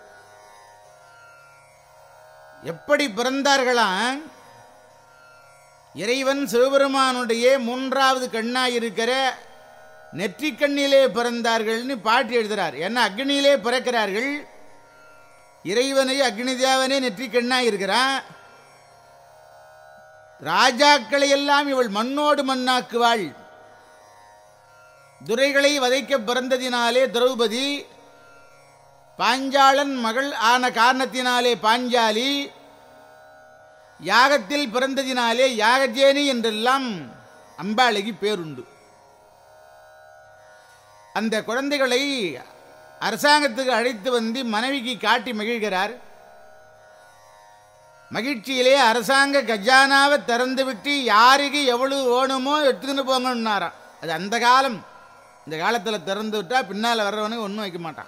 எப்படி பிறந்தார்களாம் இறைவன் சிவபெருமானுடைய மூன்றாவது கண்ணாயிருக்கிற நெற்றிக் கண்ணிலே பிறந்தார்கள்னு பாட்டு எழுதுறார் ஏன்னா அக்னியிலே பிறக்கிறார்கள் இறைவனை அக்னி தேவனே நெற்றிக் கண்ணாய் இருக்கிறான் ராஜாக்களை எல்லாம் இவள் மண்ணோடு மண்ணாக்குவாள் துரைகளை வதைக்க பிறந்ததினாலே திரௌபதி பாஞ்சாலன் மகள் ஆன காரணத்தினாலே பாஞ்சாலி யாகத்தில் பிறந்ததினாலே யாகஜேனி என்றெல்லாம் அம்பாளுக்கு பேருண்டு அந்த குழந்தைகளை அரசாங்கத்துக்கு அழைத்து வந்து மனைவிக்கு காட்டி மகிழ்கிறார் மகிழ்ச்சியிலே அரசாங்க கஜானாவை திறந்து விட்டு யாருக்கு எவ்வளவு வேணுமோ எடுத்துக்கிட்டு போங்கன்னாராம் அது அந்த காலம் இந்த காலத்தில் திறந்து விட்டா பின்னால் வர்றவனுக்கு ஒன்றும் வைக்க மாட்டான்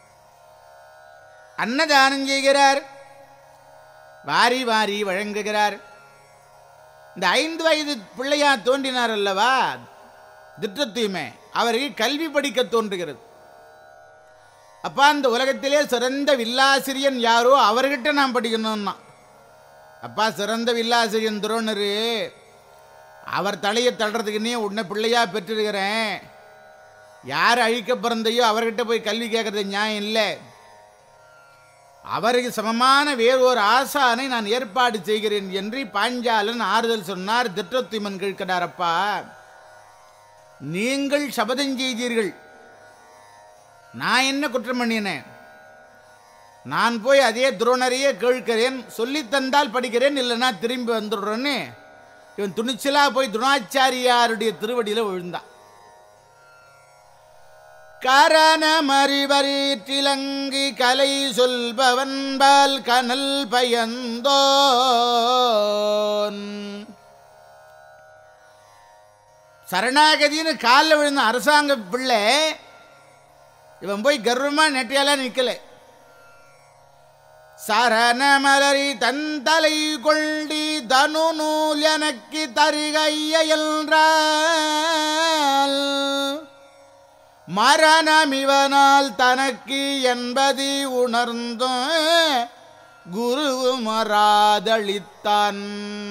அன்னதானம் செய்கிறார் வாரி வாரி வழங்குகிறார் இந்த ஐந்து வயது பிள்ளையா தோன்றினார் அல்லவா திட்டத்தூய்மை அவருக்கு கல்வி படிக்க தோன்றுகிறது அப்பா அந்த உலகத்திலே சிறந்த வில்லாசிரியன் யாரோ அவர்கிட்ட நான் படிக்கணும்னா அப்பா சிறந்த வில்லாசிரியன் துரோணரு அவர் தலையை தள்ளுறதுக்குன்னே உன்னை பிள்ளையா பெற்றிருக்கிறேன் யார் அழிக்க பிறந்தையோ அவர்கிட்ட போய் கல்வி கேட்கறது நியாயம் இல்லை அவருக்கு சமமான வேறு ஒரு ஆசானை நான் ஏற்பாடு செய்கிறேன் என்று பாஞ்சாலன் ஆறுதல் சொன்னார் திட்டத்துமன் கேட்கிறாரப்பா நீங்கள் சபதம் செய்தீர்கள் நான் என்ன குற்றம் பண்ணினேன் நான் போய் அதே துரோணரையே கேட்கிறேன் சொல்லித் தந்தால் படிக்கிறேன் இல்லைன்னா திரும்பி வந்துடுறேன்னு இவன் துணிச்சலா போய் துணாச்சாரியாருடைய திருவடியில் விழுந்தான் கரணமறிவரீற்றிலங்கி கலை சொல்பவன்பால் கனல் பயந்தோன் சரணாகதின்னு காலில் விழுந்த அரசாங்க பிள்ளை இவன் போய் கர்வமா நெட்டியாலாம் நிற்கல சரணமலரி தந்தலை கொண்டி தனு நூல் எனக்கு தருகைய என்றால் மரணமிவனால் தனக்கு என்பது உணர்ந்த குரு மறாதளித்தான்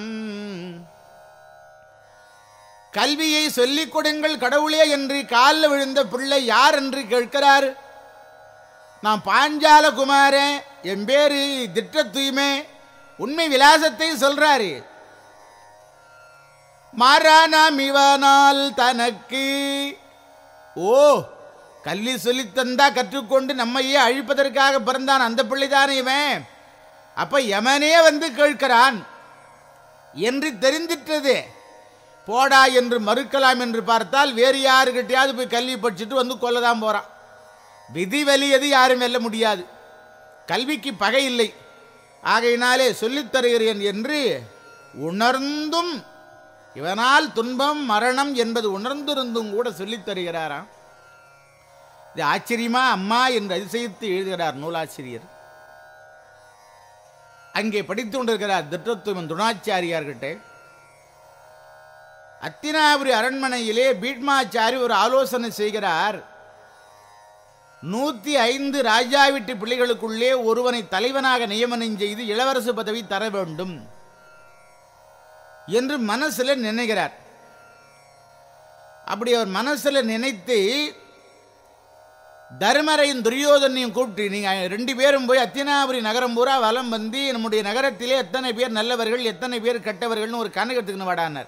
கல்வியை சொல்லிக் கொடுங்கள் கடவுளே என்று காலில் விழுந்த பிள்ளை யார் என்று கேட்கிறார் நான் பாஞ்சால குமாரன் என் பேரு திட்ட தூய்மை உண்மை விலாசத்தை சொல்றாரு மரணம் இவனால் தனக்கு ஓ கல்வி சொல்லித் தந்தா கற்றுக்கொண்டு நம்மையே அழிப்பதற்காக பிறந்தான் அந்த பிள்ளைதானே இவன் அப்ப யமனே வந்து கேட்கிறான் என்று தெரிந்திட்டது போடா என்று மறுக்கலாம் என்று பார்த்தால் வேறு யாருக்கிட்டையாவது போய் கல்வி படிச்சுட்டு வந்து கொல்லதான் போறான் விதி வலியது யாரும் வெல்ல முடியாது கல்விக்கு பகை இல்லை ஆகையினாலே சொல்லித் தருகிறேன் என்று உணர்ந்தும் இவனால் துன்பம் மரணம் என்பது உணர்ந்திருந்தும் கூட சொல்லித் தருகிறாராம் இது ஆச்சரியமா அம்மா என்று அதிசயித்து எழுதுகிறார் நூலாசிரியர் அங்கே படித்து கொண்டிருக்கிறார் திட்டத்துவன் துணாச்சாரியார்கிட்ட அத்தினாபுரி அரண்மனையிலே பீட்மாச்சாரி ஒரு ஆலோசனை செய்கிறார் நூத்தி ஐந்து ராஜா வீட்டு பிள்ளைகளுக்குள்ளே ஒருவனை தலைவனாக நியமனம் செய்து இளவரசு பதவி தர வேண்டும் என்று மனசுல நினைக்கிறார் அப்படி அவர் மனசுல நினைத்து தர்மரையும் துரியோதனையும் கூப்பிட்டு நீங்க ரெண்டு பேரும் போய் அத்தினாபுரி நகரம் பூரா வலம் வந்து நம்முடைய நகரத்திலே எத்தனை பேர் நல்லவர்கள் எத்தனை பேர் கெட்டவர்கள்னு ஒரு கணக்கெடுத்துக்கணும் வாடானார்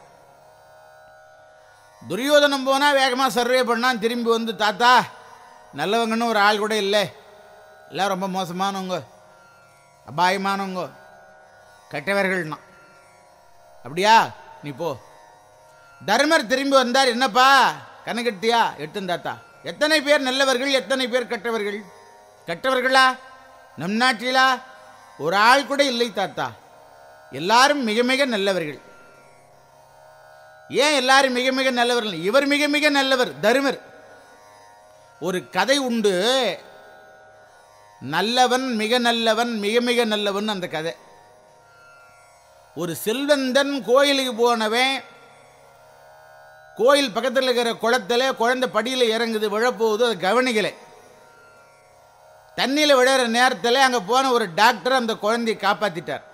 துரியோதனம் போனா வேகமா சர்வே பண்ணான் திரும்பி வந்து தாத்தா நல்லவங்கன்னு ஒரு ஆள் கூட இல்லை எல்லாம் ரொம்ப மோசமானவங்க அபாயமானவங்க கெட்டவர்கள்னா அப்படியா நீ போ தர்மர் திரும்பி வந்தார் என்னப்பா கணக்கெட்டியா எட்டும் தாத்தா எத்தனை பேர் நல்லவர்கள் எத்தனை பேர் கெட்டவர்கள் கெட்டவர்களா நம் நாட்டிலா ஒரு ஆள் கூட இல்லை தாத்தா எல்லாரும் மிக மிக நல்லவர்கள் ஏன் எல்லாரும் மிக மிக நல்லவர்கள் இவர் மிக மிக நல்லவர் தருமர் ஒரு கதை உண்டு நல்லவன் மிக நல்லவன் மிக மிக நல்லவன் அந்த கதை ஒரு செல்வந்தன் கோயிலுக்கு போனவன் கோயில் பக்கத்தில் இருக்கிற குளத்துல குழந்தை படியில் இறங்குது விழப்போகுது அதை கவனிக்கலை தண்ணியில் விழுற நேரத்தில் அங்கே போன ஒரு டாக்டர் அந்த குழந்தையை காப்பாற்றிட்டார்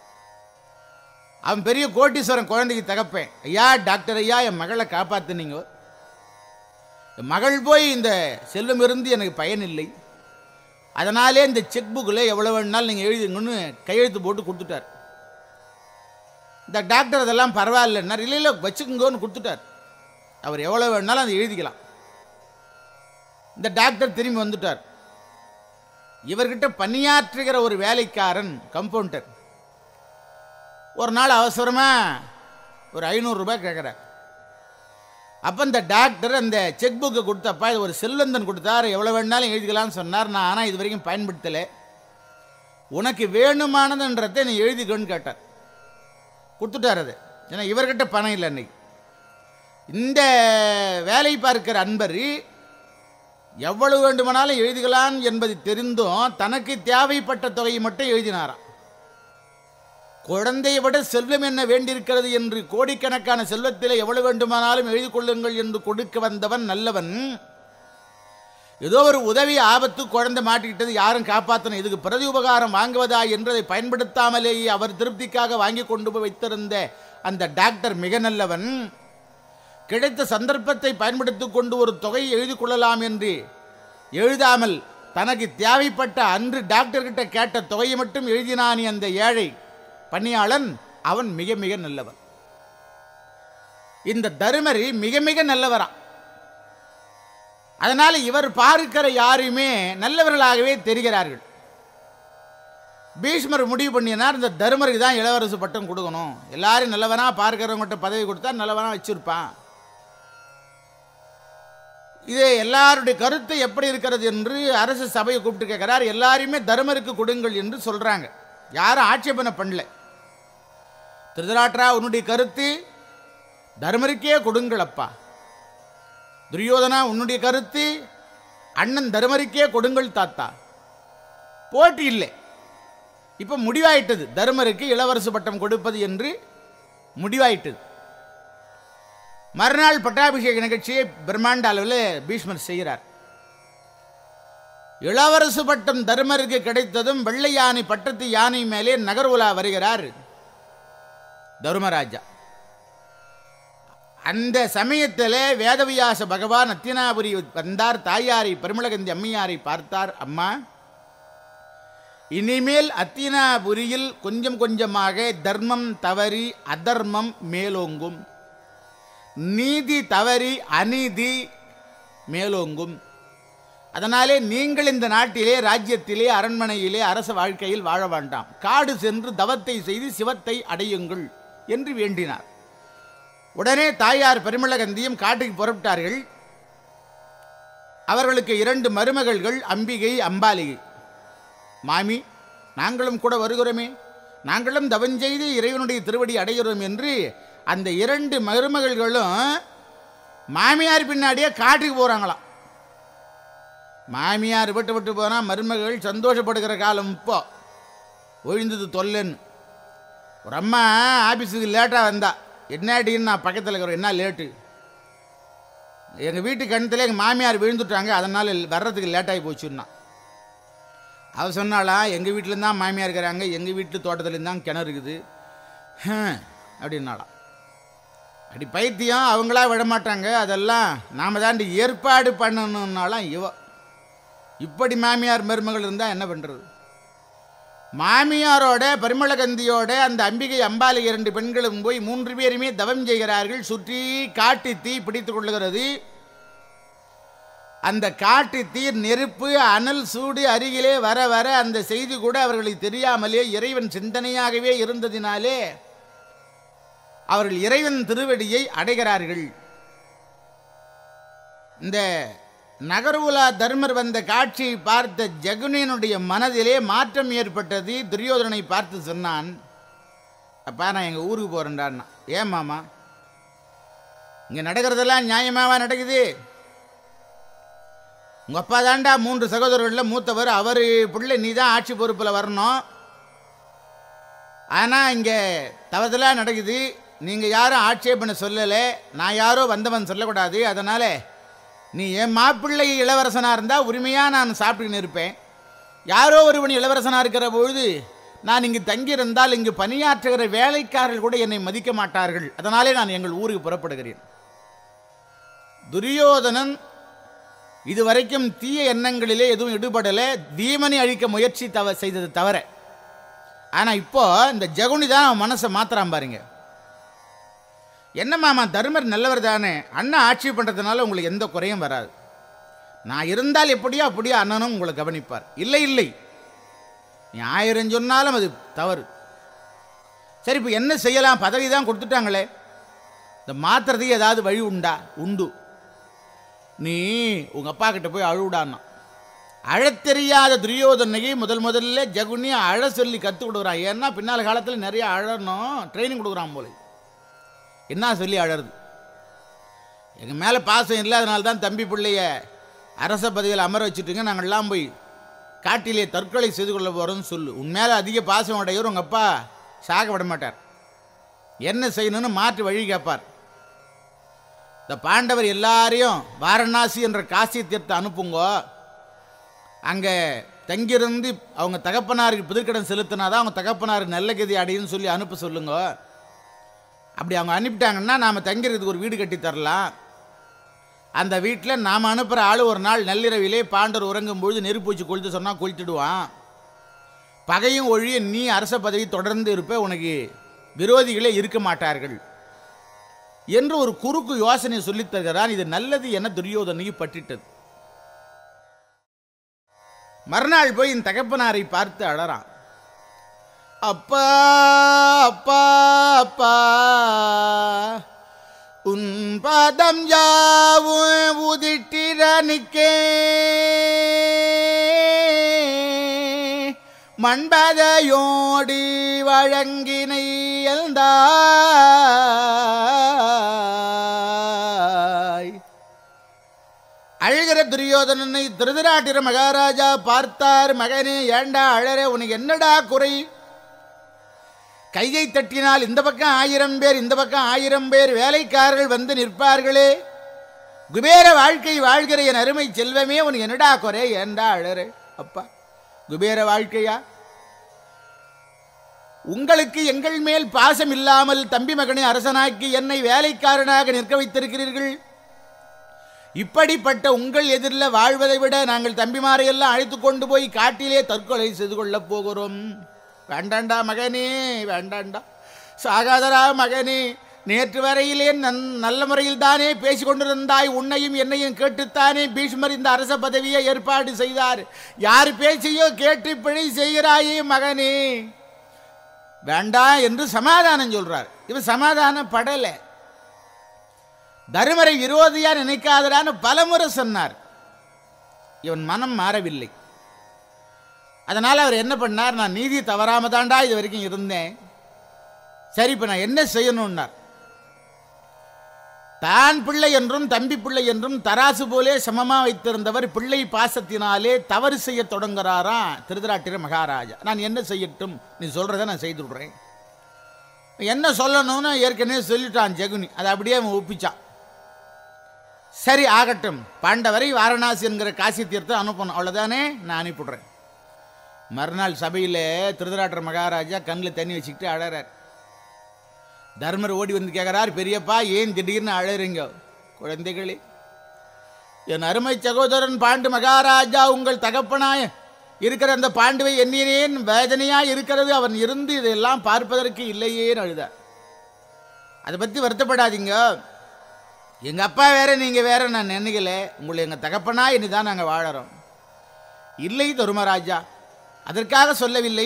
அவன் பெரிய கோட்டீஸ்வரன் குழந்தைக்கு தகப்பேன் ஐயா டாக்டர் ஐயா என் மகளை காப்பாத்துனீங்க என் மகள் போய் இந்த செல்வம் இருந்து எனக்கு பயன் இல்லை அதனாலே இந்த செக் புக்கில் எவ்வளோ வேணுனாலும் நீங்கள் எழுதுங்கன்னு கையெழுத்து போட்டு கொடுத்துட்டார் இந்த டாக்டர் அதெல்லாம் பரவாயில்லைன்னார் இல்லை இல்லை வச்சுக்கோங்கன்னு கொடுத்துட்டார் அவர் எவ்வளோ வேணுனாலும் அதை எழுதிக்கலாம் இந்த டாக்டர் திரும்பி வந்துட்டார் இவர்கிட்ட பணியாற்றுகிற ஒரு வேலைக்காரன் கம்பவுண்டர் ஒரு நாள் அவசரமாக ஒரு ஐநூறுரூபாய் கேட்குறார் அப்போ இந்த டாக்டர் அந்த செக் புக்கை கொடுத்தப்பா இது ஒரு செல்வந்தன் கொடுத்தார் எவ்வளோ வேணாலும் எழுதிக்கலாம்னு சொன்னார் நான் ஆனால் இது வரைக்கும் பயன்படுத்தலை உனக்கு வேணுமானதுன்றதை நீ எழுதிக்கோன்னு கேட்டார் கொடுத்துட்டார் அது ஏன்னா இவர்கிட்ட பணம் இல்லை அன்னைக்கு இந்த வேலை பார்க்கிற அன்பர் எவ்வளவு வேண்டுமானாலும் எழுதிக்கலாம் என்பது தெரிந்தும் தனக்கு தேவைப்பட்ட தொகையை மட்டும் எழுதினாராம் குழந்தையை விட செல்வம் என்ன வேண்டியிருக்கிறது என்று கோடிக்கணக்கான செல்வத்திலே எவ்வளவு வேண்டுமானாலும் எழுதி கொள்ளுங்கள் என்று கொடுக்க வந்தவன் நல்லவன் ஏதோ ஒரு உதவி ஆபத்து குழந்தை மாட்டிக்கிட்டது யாரும் காப்பாற்றணும் இதுக்கு பிரதி உபகாரம் வாங்குவதா என்றதை பயன்படுத்தாமலேயே அவர் திருப்திக்காக வாங்கி கொண்டு போய் வைத்திருந்த அந்த டாக்டர் மிக நல்லவன் கிடைத்த சந்தர்ப்பத்தை பயன்படுத்திக் கொண்டு ஒரு தொகையை எழுதி கொள்ளலாம் என்று எழுதாமல் தனக்கு தேவைப்பட்ட அன்று டாக்டர்கிட்ட கேட்ட தொகையை மட்டும் எழுதினானி அந்த ஏழை பணியாளன் அவன் மிக மிக நல்லவன் இந்த தருமரி மிக மிக நல்லவராம் அதனால இவர் பார்க்கிற யாருமே நல்லவர்களாகவே தெரிகிறார்கள் பீஷ்மர் முடிவு பண்ணினார் இந்த தருமருக்கு தான் இளவரசு பட்டம் கொடுக்கணும் எல்லாரும் நல்லவனா பார்க்கிறவங்ககிட்ட பதவி கொடுத்தா நல்லவனா வச்சிருப்பான் இது எல்லாருடைய கருத்து எப்படி இருக்கிறது என்று அரசு சபையை கூப்பிட்டு கேட்கிறார் எல்லாரையுமே தர்மருக்கு கொடுங்கள் என்று சொல்றாங்க யாரும் ஆட்சேபனை பண்ணல திருதராட்ரா உன்னுடைய கருத்து தர்மருக்கே கொடுங்கள் அப்பா துரியோதனா உன்னுடைய கருத்து அண்ணன் தர்மருக்கே கொடுங்கள் தாத்தா போட்டி இல்லை இப்போ முடிவாயிட்டது தர்மருக்கு இளவரசு பட்டம் கொடுப்பது என்று முடிவாயிட்டது மறுநாள் பட்டாபிஷேக நிகழ்ச்சியை பிரம்மாண்ட அளவில் பீஷ்மர் செய்கிறார் இளவரசு பட்டம் தர்மருக்கு கிடைத்ததும் வெள்ளை யானை பட்டத்து யானை மேலே நகர் உலா வருகிறார் தர்மராஜா அந்த சமயத்தில் வேதவியாச பகவான் அத்தினாபுரி வந்தார் தாயாரை பரிமளகந்தி அம்மையாரை பார்த்தார் அம்மா இனிமேல் அத்தினாபுரியில் கொஞ்சம் கொஞ்சமாக தர்மம் தவறி அதர்மம் மேலோங்கும் நீதி தவறி அநீதி மேலோங்கும் அதனாலே நீங்கள் இந்த நாட்டிலே ராஜ்யத்திலே அரண்மனையிலே அரச வாழ்க்கையில் வாழ வேண்டாம் காடு சென்று தவத்தை செய்து சிவத்தை அடையுங்கள் என்று வேண்டினார் உடனே தாயார் பரிமளகந்தியும் காட்டுக்கு புறப்பட்டார்கள் அவர்களுக்கு இரண்டு மருமகள்கள் அம்பிகை அம்பாலிகை மாமி நாங்களும் கூட வருகிறோமே நாங்களும் தவஞ்செய்து இறைவனுடைய திருவடி அடைகிறோம் என்று அந்த இரண்டு மருமகள்களும் மாமியார் பின்னாடியே காட்டுக்கு போகிறாங்களாம் மாமியார் விட்டு விட்டு போனால் மருமகள் சந்தோஷப்படுகிற காலம் இப்போ ஒழிந்தது தொல்லைன்னு ஒரு அம்மா ஆஃபீஸுக்கு லேட்டாக வந்தா என்னாடின்னு நான் பக்கத்தில் இருக்கிறோம் என்ன லேட்டு எங்கள் வீட்டு கிணத்துல எங்கள் மாமியார் விழுந்துட்டாங்க அதனால் வர்றதுக்கு லேட்டாகி போச்சுன்னா அவ சொன்னாலாம் எங்கள் வீட்டில் தான் மாமியார் இருக்கிறாங்க எங்கள் வீட்டு தோட்டத்துலேருந்து தான் கிணறு இருக்குது ஹம், அப்படின்னாலாம் அப்படி பைத்தியம் அவங்களா விடமாட்டாங்க அதெல்லாம் நாம் தாண்டி ஏற்பாடு பண்ணணுன்னாலாம் இவ இப்படி மாமியார் மருமகள் இருந்தால் என்ன பண்ணுறது மாமியாரோட பரிமளகந்தியோட அந்த அம்பிகை அம்பாலி இரண்டு பெண்களும் போய் மூன்று பேருமே தவம் செய்கிறார்கள் சுற்றி காட்டு தீ பிடித்துக் கொள்ளுகிறது அந்த காட்டு தீ நெருப்பு அனல் சூடு அருகிலே வர வர அந்த செய்தி கூட அவர்களுக்கு தெரியாமலே இறைவன் சிந்தனையாகவே இருந்ததினாலே அவர்கள் இறைவன் திருவடியை அடைகிறார்கள் இந்த நகர்வுலா தர்மர் வந்த காட்சியை பார்த்த ஜகுனியனுடைய மனதிலே மாற்றம் ஏற்பட்டது துரியோதனனை பார்த்து சொன்னான் அப்பா நான் எங்கள் ஊருக்கு போகிறேன்டான்னா ஏன் மாமா இங்கே நடக்கிறதெல்லாம் நியாயமாவா நடக்குது உங்கள் அப்பா தாண்டா மூன்று சகோதரர்களில் மூத்தவர் அவர் பிள்ளை நீ தான் ஆட்சி பொறுப்பில் வரணும் ஆனால் இங்கே தவறுதலாக நடக்குது நீங்கள் யாரும் ஆட்சேபனை சொல்லலை நான் யாரோ வந்தவன் சொல்லக்கூடாது அதனால் நீ என் மாப்பிள்ளை இளவரசனாக இருந்தால் உரிமையாக நான் சாப்பிட்டுன்னு இருப்பேன் யாரோ ஒருவன் இளவரசனாக இருக்கிற பொழுது நான் இங்கு தங்கியிருந்தால் இங்கு பணியாற்றுகிற வேலைக்காரர்கள் கூட என்னை மதிக்க மாட்டார்கள் அதனாலே நான் எங்கள் ஊருக்கு புறப்படுகிறேன் துரியோதனன் இதுவரைக்கும் தீய எண்ணங்களிலே எதுவும் ஈடுபடலை தீமனை அழிக்க முயற்சி தவ செய்தது தவிர ஆனால் இப்போ இந்த ஜகுனி தான் அவன் மனசை மாத்துறான் பாருங்க என்ன மாமா தர்மர் நல்லவர் தானே அண்ணன் ஆட்சி பண்ணுறதுனால உங்களுக்கு எந்த குறையும் வராது நான் இருந்தால் எப்படியோ அப்படியோ அண்ணனும் உங்களை கவனிப்பார் இல்லை இல்லை நீ ஆயிரம் சொன்னாலும் அது தவறு சரி இப்போ என்ன செய்யலாம் பதவி தான் கொடுத்துட்டாங்களே இந்த மாத்துறதுக்கு ஏதாவது வழி உண்டா உண்டு நீ உங்கள் அப்பா கிட்ட போய் அழுவிடான்னா அழத் தெரியாத துரியோதனைக்கு முதல் முதல்ல ஜகுனி அழ சொல்லி கற்றுக் கொடுக்குறான் ஏன்னா பின்னால் காலத்தில் நிறைய அழணும் ட்ரைனிங் கொடுக்குறான் போல என்ன சொல்லி அழறது எங்கள் மேலே பாசம் இல்லாதனால தான் தம்பி பிள்ளைய அரச பதவியில் அமர வச்சுட்டுங்க நாங்கள்லாம் போய் காட்டிலே தற்கொலை செய்து கொள்ள போகிறோம்னு சொல்லு உன் மேலே அதிக பாசம் உடையவர் உங்கள் அப்பா சாக விட மாட்டார் என்ன செய்யணும்னு மாற்று வழி கேட்பார் இந்த பாண்டவர் எல்லாரையும் வாரணாசி என்ற காசி தீர்த்த அனுப்புங்கோ அங்கே தங்கியிருந்து அவங்க தகப்பனாருக்கு புதுக்கடன் செலுத்தினாதான் அவங்க தகப்பனார் நல்ல கதி அடையுன்னு சொல்லி அனுப்ப சொல்லுங்க அப்படி அவங்க அனுப்பிட்டாங்கன்னா நாம் தங்கிறதுக்கு ஒரு வீடு கட்டி தரலாம் அந்த வீட்டில் நாம் அனுப்புகிற ஆள் ஒரு நாள் நள்ளிரவிலே பாண்டவர் உறங்கும் பொழுது நெருப்பு வச்சு கொளுத்து சொன்னால் கொளுத்திடுவான் பகையும் ஒழிய நீ அரச பதவி தொடர்ந்து இருப்ப உனக்கு விரோதிகளே இருக்க மாட்டார்கள் என்று ஒரு குறுக்கு யோசனை சொல்லித் தருகிறான் இது நல்லது என துரியோதனைக்கு பற்றிட்டது மறுநாள் போய் என் தகப்பனாரை பார்த்து அழறான் அப்பா அப்பா அப்பா உன் பாதம் யாவும் உதிட்டிர நிக்கே மண்பதையோடி வழங்கினை எழுந்தாய் அழுகிற துரியோதனனை திருதராட்டிர மகாராஜா பார்த்தார் மகனே ஏண்டா அழற உனக்கு என்னடா குறை கையை தட்டினால் இந்த பக்கம் ஆயிரம் பேர் இந்த பக்கம் ஆயிரம் பேர் வேலைக்காரர்கள் வந்து நிற்பார்களே குபேர வாழ்க்கை வாழ்கிற என் அருமை செல்வமே உனக்கு என்னடா குறை ஏண்டா அழற அப்பா குபேர வாழ்க்கையா உங்களுக்கு எங்கள் மேல் பாசம் இல்லாமல் தம்பி மகனை அரசனாக்கி என்னை வேலைக்காரனாக நிற்க வைத்திருக்கிறீர்கள் இப்படிப்பட்ட உங்கள் எதிரில் வாழ்வதை விட நாங்கள் தம்பிமாரை எல்லாம் அழைத்து கொண்டு போய் காட்டிலே தற்கொலை செய்து கொள்ளப் போகிறோம் வேண்டாண்டா மகனே வேண்டாண்டா சாகாதரா மகனே நேற்று வரையிலே நன் நல்ல முறையில் தானே பேசிக் கொண்டிருந்தாய் உன்னையும் என்னையும் கேட்டுத்தானே பீஷ்மர் இந்த அரச பதவியை ஏற்பாடு செய்தார் யார் பேச்சையோ கேட்டு பிழை செய்கிறாயே மகனே வேண்டாம் என்று சமாதானம் சொல்றார் இவன் சமாதானம் படலை தருமரை விரோதியா நினைக்காதடான்னு பலமுறை சொன்னார் இவன் மனம் மாறவில்லை அதனால் அவர் என்ன பண்ணார் நான் நீதி தவறாம தாண்டா இது வரைக்கும் இருந்தேன் சரி இப்போ நான் என்ன செய்யணும்னார் தான் பிள்ளை என்றும் தம்பி பிள்ளை என்றும் தராசு போலே சமமா வைத்திருந்தவர் பிள்ளை பாசத்தினாலே தவறு செய்ய தொடங்குறாராம் திருதராட்டிர மகாராஜா நான் என்ன செய்யட்டும் நீ சொல்றதை நான் செய்து விடுறேன் என்ன சொல்லணும்னு ஏற்கனவே சொல்லிட்டான் ஜெகுனி அதை அப்படியே அவன் ஒப்பிச்சான் சரி ஆகட்டும் பாண்டவரை வாரணாசி என்கிற காசி தீர்த்தம் அனுப்பணும் அவ்வளோதானே நான் அனுப்பிவிடுறேன் மறுநாள் சபையில் திருதராட்டர் மகாராஜா கண்ணில் தண்ணி வச்சுக்கிட்டு அழறார் தர்மர் ஓடி வந்து கேட்குறார் பெரியப்பா ஏன் திடீர்னு அழறீங்க குழந்தைகளே என் அருமை சகோதரன் பாண்டு மகாராஜா உங்கள் தகப்பனாய் இருக்கிற அந்த பாண்டுவை எண்ணினேன் வேதனையாக இருக்கிறது அவன் இருந்து இதெல்லாம் பார்ப்பதற்கு இல்லையேன்னு அழுதார் அதை பற்றி வருத்தப்படாதீங்க எங்கள் அப்பா வேற நீங்கள் வேற நான் நினைக்கல உங்களை எங்கள் தகப்பனா இனி தான் நாங்கள் வாழறோம் இல்லை தருமராஜா அதற்காக சொல்லவில்லை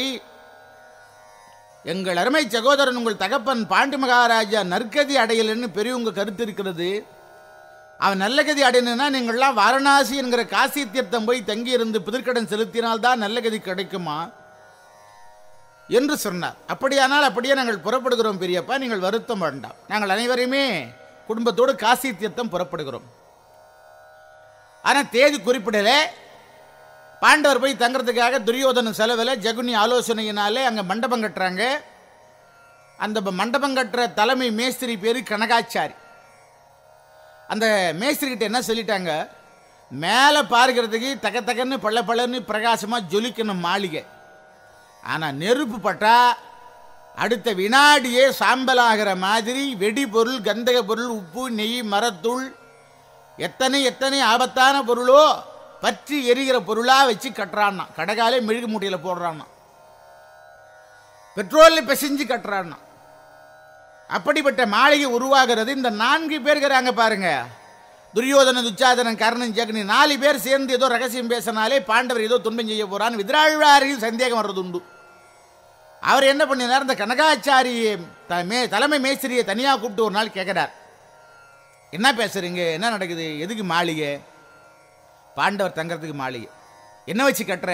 எங்கள் அருமை சகோதரன் உங்கள் தகப்பன் பாண்டு மகாராஜா நற்கதி அடையலன்னு பெரியவங்க கருத்து இருக்கிறது அவன் நல்ல கதி அடையணும்னா நீங்கள்லாம் வாரணாசி என்கிற காசி தீர்த்தம் போய் தங்கியிருந்து புதிர்க்கடன் செலுத்தினால்தான் நல்ல கதி கிடைக்குமா என்று சொன்னார் அப்படியானால் அப்படியே நாங்கள் புறப்படுகிறோம் பெரியப்பா நீங்கள் வருத்தம் வேண்டாம் நாங்கள் அனைவருமே குடும்பத்தோடு காசி தீர்த்தம் புறப்படுகிறோம் ஆனால் தேதி குறிப்பிடலை பாண்டவர் போய் தங்குறதுக்காக துரியோதன செலவில் ஜகுனி ஆலோசனையினாலே அங்கே மண்டபம் கட்டுறாங்க அந்த ப- மண்டபம் கட்டுற தலைமை மேஸ்திரி பேர் கனகாச்சாரி அந்த மேஸ்திரி கிட்ட என்ன சொல்லிட்டாங்க மேலே பார்க்கறதுக்கு தக தகன்னு பள்ள பள்ளன்னு பிரகாசமாக ஜொலிக்கணும் மாளிகை ஆனால் நெருப்பு பட்டா அடுத்த வினாடியே சாம்பலாகிற மாதிரி வெடிபொருள் கந்தக பொருள் உப்பு நெய் மரத்தூள் எத்தனை எத்தனை ஆபத்தான பொருளோ பற்றி எரிகிற பொருளாக வச்சு கட்டுறான்னா கடகாலே மெழுகு மூட்டையில் போடுறான்னா பெட்ரோலில் பிசைஞ்சு கட்டுறான்னா அப்படிப்பட்ட மாளிகை உருவாகிறது இந்த நான்கு பேர் இருக்கிறாங்க பாருங்க துரியோதன துச்சாதனன் கர்ணன் ஜெகனி நாலு பேர் சேர்ந்து ஏதோ ரகசியம் பேசினாலே பாண்டவர் ஏதோ துன்பம் செய்ய போறான்னு விதிராழ்வாரையும் சந்தேகம் வர்றது உண்டு அவர் என்ன பண்ணினார் இந்த கனகாச்சாரி த- மே தலைமை மேஸ்திரியை தனியாக கூப்பிட்டு ஒரு நாள் கேட்குறார் என்ன பேசுறீங்க என்ன நடக்குது எதுக்கு மாளிகை பாண்டவர் தங்கறதுக்கு மாளிகை என்ன வச்சு கட்டுற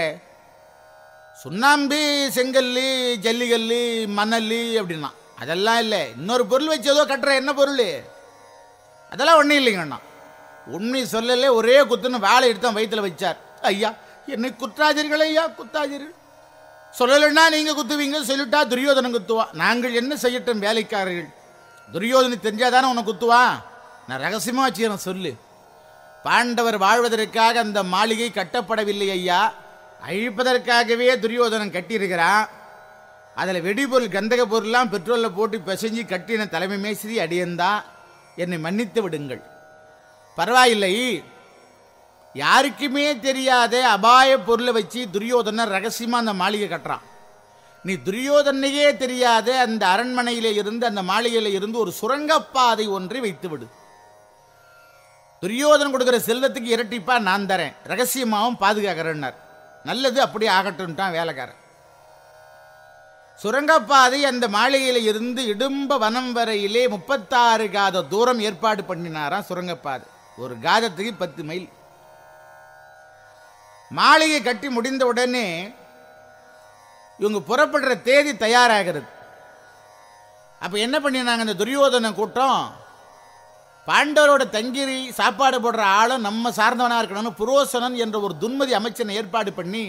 சுண்ணாம்பு செங்கல்லு ஜல்லிகல்லு மணல் அப்படின்னா அதெல்லாம் இல்லை இன்னொரு பொருள் வச்சு ஏதோ கட்டுற என்ன பொருள் அதெல்லாம் ஒன்றும் இல்லைங்கண்ணா உண்மை சொல்லல ஒரே குத்துன்னு வாழை எடுத்து அவன் வயித்துல வச்சார் ஐயா என்னை குற்றாதீர்கள் ஐயா குத்தாதீர்கள் சொல்லலைன்னா நீங்கள் குத்துவீங்க சொல்லிட்டா துரியோதனன் குத்துவான் நாங்கள் என்ன செய்யட்டும் வேலைக்காரர்கள் துரியோதனை தெரிஞ்சாதானே உன்னை குத்துவான் நான் ரகசியமாக வச்சுக்கிறேன் சொல்லு பாண்டவர் வாழ்வதற்காக அந்த மாளிகை கட்டப்படவில்லை ஐயா அழிப்பதற்காகவே துரியோதனன் கட்டியிருக்கிறான் அதில் வெடிபொருள் கந்தக பொருள்லாம் பெட்ரோலில் போட்டு பிசைஞ்சு கட்டின தலைமை மேஸ்திரி அடியந்தான் என்னை மன்னித்து விடுங்கள் பரவாயில்லை யாருக்குமே தெரியாத அபாய பொருளை வச்சு துரியோதனர் ரகசியமாக அந்த மாளிகை கட்டுறான் நீ துரியோதனையே தெரியாத அந்த அரண்மனையில இருந்து அந்த மாளிகையில இருந்து ஒரு சுரங்கப்பாதை ஒன்றை வைத்து விடு துரியோதனன் கொடுக்குற செல்வத்துக்கு இரட்டிப்பா நான் தரேன் ரகசியமாகவும் பாதுகாக்கிறேன்னார் நல்லது அப்படியே ஆகட்டும்ட்டான் வேலைக்காரன் சுரங்கப்பாதை அந்த மாளிகையில இருந்து இடும்ப வனம் வரையிலே முப்பத்தாறு காத தூரம் ஏற்பாடு பண்ணினாராம் சுரங்கப்பாதை ஒரு காதத்துக்கு பத்து மைல் மாளிகை கட்டி முடிந்த உடனே இவங்க புறப்படுற தேதி தயாராகிறது அப்ப என்ன பண்ணினாங்க இந்த துரியோதன கூட்டம் பாண்டவரோட தங்கிரி சாப்பாடு போடுற ஆளும் நம்ம சார்ந்தவனா இருக்கணும்னு புரோசனன் என்ற ஒரு துன்மதி அமைச்சனை ஏற்பாடு பண்ணி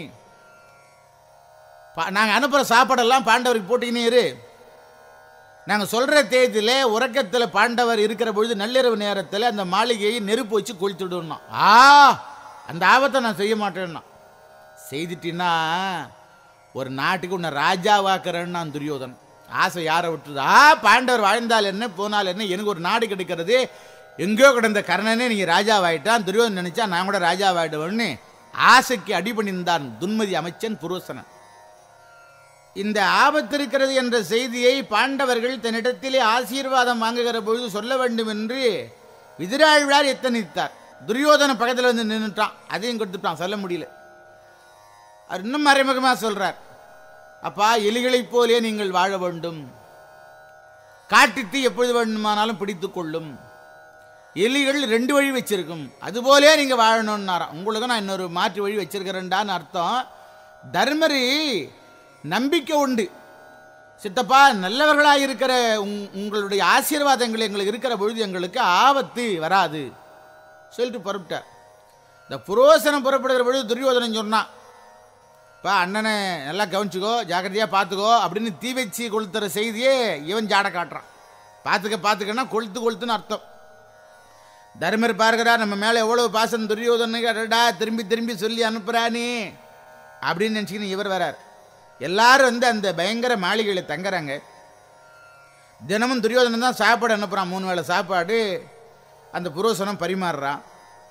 பா- நாங்க அனுப்புற சாப்பாடெல்லாம் பாண்டவருக்கு போட்டுக்கினே இரு நாங்க சொல்ற தேதியில உறக்கத்துல பாண்டவர் இருக்கிற பொழுது நள்ளிரவு நேரத்துல அந்த மாளிகையை நெருப்பு வச்சு கொளுத்து விடணும் ஆ அந்த ஆபத்தை நான் செய்ய மாட்டேன்னா செய்துட்டீன்னா ஒரு நாட்டுக்கு உன்னை ராஜாவாக்குறேன்னு நான் துரியோதன் ஆசை யாரை விட்டுது ஆ பாண்டவர் வாழ்ந்தால் என்ன போனால் என்ன எனக்கு ஒரு நாடு கிடைக்கிறது எங்கேயோ கிடந்த கர்ணனே நீங்க ராஜாவாயிட்டான் துரியோதன் நினைச்சா நான் கூட ராஜாவாயிடுவேன்னு ஆசைக்கு அடிபணிந்தான் துன்மதி அமைச்சன் புரோசனன் இந்த ஆபத்து இருக்கிறது என்ற செய்தியை பாண்டவர்கள் தன்னிடத்திலே ஆசீர்வாதம் வாங்குகிற பொழுது சொல்ல வேண்டும் என்று விதிராழ்வார் எத்தனித்தார் துரியோதன பக்கத்தில் வந்து நின்றுட்டான் அதையும் கொடுத்துட்டான் சொல்ல முடியல அவர் இன்னும் மறைமுகமாக சொல்றார் அப்பா எலிகளைப் போலே நீங்கள் வாழ வேண்டும் காட்டுத்தீ எப்பொழுது வேண்டுமானாலும் பிடித்துக் கொள்ளும் எலிகள் ரெண்டு வழி வச்சிருக்கும் அதுபோலே நீங்க வாழணும்னாராம் உங்களுக்கு நான் இன்னொரு மாற்று வழி வச்சிருக்கிறேன்டான்னு அர்த்தம் தர்மரி நம்பிக்கை உண்டு சித்தப்பா நல்லவர்களாக இருக்கிற உங்- உங்களுடைய ஆசீர்வாதங்கள் எங்களுக்கு இருக்கிற பொழுது எங்களுக்கு ஆபத்து வராது சொல்லிட்டு புறப்பட்டார் இந்த புரோசனம் புறப்படுகிற பொழுது துரியோதனன் சொன்னான் பா அண்ணனை நல்லா கவனிச்சுக்கோ ஜாக்கிரதையாக பார்த்துக்கோ அப்படின்னு தீ வச்சு கொளுத்துற செய்தியே இவன் ஜாட காட்டுறான் பார்த்துக்க பார்த்துக்கன்னா கொளுத்து கொளுத்துன்னு அர்த்தம் தர்மர் பார்க்கிறா நம்ம மேலே எவ்வளவு பாசம் துரியோதனுக்கு அடடா திரும்பி திரும்பி சொல்லி அனுப்புறானே அப்படின்னு நினச்சிக்கின்னு இவர் வரார் எல்லாரும் வந்து அந்த பயங்கர மாளிகையில் தங்குறாங்க தினமும் துரியோதனன் தான் சாப்பாடு அனுப்புகிறான் மூணு வேளை சாப்பாடு அந்த புரோசனம் பரிமாறுறான்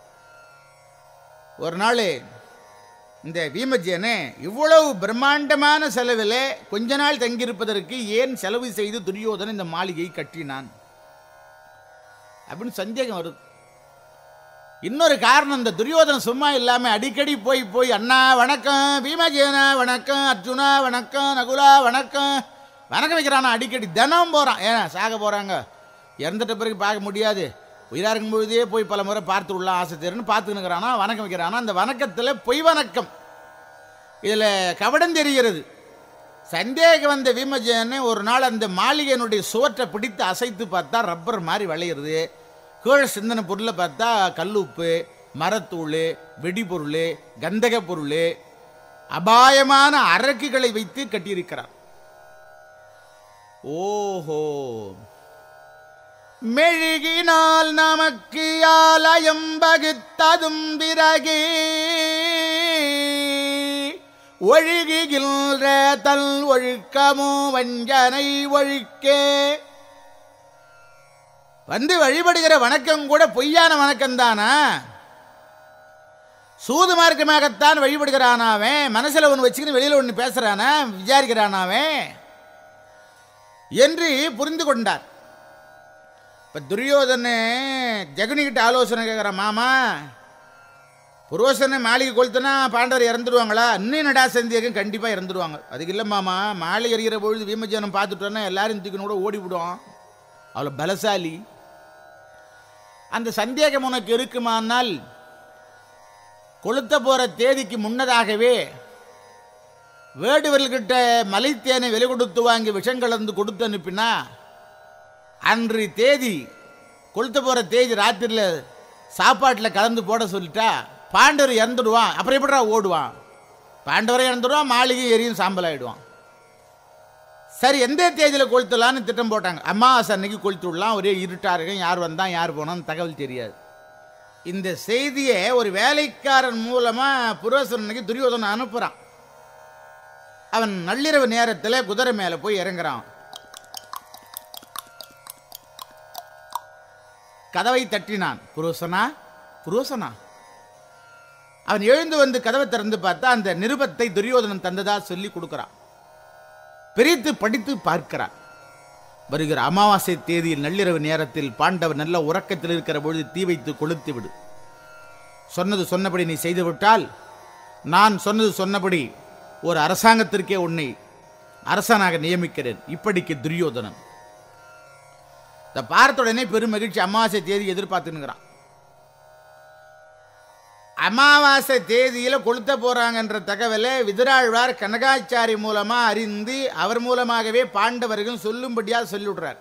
ஒரு நாள் இந்த வீமஜியனே இவ்வளவு பிரம்மாண்டமான செலவில் கொஞ்ச நாள் தங்கியிருப்பதற்கு ஏன் செலவு செய்து துரியோதனன் இந்த மாளிகையை கட்டினான் அப்படின்னு சந்தேகம் வருது இன்னொரு காரணம் இந்த துரியோதனன் சும்மா இல்லாம அடிக்கடி போய் போய் அண்ணா வணக்கம் பீமாஜீவனா வணக்கம் அர்ஜுனா வணக்கம் நகுலா வணக்கம் வணக்கம் வைக்கிறானா அடிக்கடி தினம் போறான் ஏன் சாக போறாங்க இறந்துட்ட பிறகு பார்க்க முடியாது உயிரா இருக்கும் பொழுதே போய் பல முறை பார்த்து உள்ள ஆசை தேர்னு பார்த்துக்கிறானா வணக்கம் வைக்கிறானா அந்த வணக்கத்தில் பொய் வணக்கம் இதில் கவடம் தெரிகிறது சந்தேகம் வந்த விமஜன் ஒரு நாள் அந்த மாளிகையினுடைய சுவற்றை பிடித்து அசைத்து பார்த்தா ரப்பர் மாதிரி விளையிறது கீழே சிந்தனை பொருளை பார்த்தா கல்லுப்பு மரத்தூள் வெடிபொருள் கந்தக பொருள் அபாயமான அரக்குகளை வைத்து கட்டியிருக்கிறார் ஓஹோ மெழுகினால் நமக்கு ஆலயம் வகுத்ததும் பிறகே ஒழுகுகின்ற தல் ஒழுக்கமோ வஞ்சனை ஒழுக்கே வந்து வழிபடுகிற வணக்கம் கூட பொய்யான வணக்கம் தானா சூது மார்க்கமாகத்தான் வழிபடுகிறானாவன் மனசுல ஒன்று வச்சுக்கின்னு வெளியில ஒன்று பேசுறானா விசாரிக்கிறானாவன் என்று புரிந்து கொண்டார் இப்ப துரியோதனு ஜெகனிகிட்ட ஆலோசனை கேட்குற மாமா புரோசனை மாளிகை கொளுத்துனா பாண்டவர் இறந்துடுவாங்களா இன்னும் நடா சந்தியகம் கண்டிப்பாக இறந்துடுவாங்க அதுக்கு இல்லை மாமா மாளிகை எறிகிற பொழுது வீமஜனம் பார்த்துட்டோன்னா எல்லாரும் தூக்கின்னு கூட ஓடி விடுவோம் அவ்வளோ பலசாலி அந்த சந்தேகம் உனக்கு இருக்குமானால் கொளுத்த போகிற தேதிக்கு முன்னதாகவே வேடுவர்கிட்ட மலைத்தேனை விலை கொடுத்து வாங்கி விஷம் கலந்து கொடுத்து அனுப்பினா அன்று தேதி கொளுத்த போகிற தேதி ராத்திரியில் சாப்பாட்டில் கலந்து போட சொல்லிட்டா பாண்டவர் இறந்துடுவான் அப்புறம் எப்படிடா ஓடுவான் பாண்டவரை இறந்துடுவான் மாளிகை எரியும் சாம்பல் ஆயிடுவான் சரி எந்த தேதியில் கொளுத்தலான்னு திட்டம் போட்டாங்க அமாவாசை அன்னைக்கு கொளுத்து விடலாம் ஒரே இருட்டா இருக்கும் யார் வந்தான் யார் போனான்னு தகவல் தெரியாது இந்த செய்தியை ஒரு வேலைக்காரன் மூலமா புரோசனனுக்கு துரியோதனன் அனுப்புறான் அவன் நள்ளிரவு நேரத்தில் குதிரை மேலே போய் இறங்குறான் கதவை தட்டினான் புரோசனா புரோசனா அவன் எழுந்து வந்து கதவை திறந்து பார்த்தா அந்த நிருபத்தை துரியோதனன் தந்ததா சொல்லி கொடுக்கிறான் பிரித்து படித்து பார்க்கிறான் வருகிற அமாவாசை தேதியில் நள்ளிரவு நேரத்தில் பாண்டவர் நல்ல உறக்கத்தில் இருக்கிற பொழுது தீ வைத்து கொளுத்து விடு சொன்னது சொன்னபடி நீ செய்து விட்டால் நான் சொன்னது சொன்னபடி ஒரு அரசாங்கத்திற்கே உன்னை அரசனாக நியமிக்கிறேன் இப்படிக்கு துரியோதனன் இதை பார்த்த உடனே பெரும் மகிழ்ச்சி அமாவாசை தேதி எதிர்பார்த்துனுங்கிறான் அமாவாசை தேதியில கொளுத்த போறாங்கன்ற தகவலை விதிராழ்வார் கனகாச்சாரி மூலமா அறிந்து அவர் மூலமாகவே பாண்டவர்கள் சொல்லும்படியா சொல்லிவிடுறார்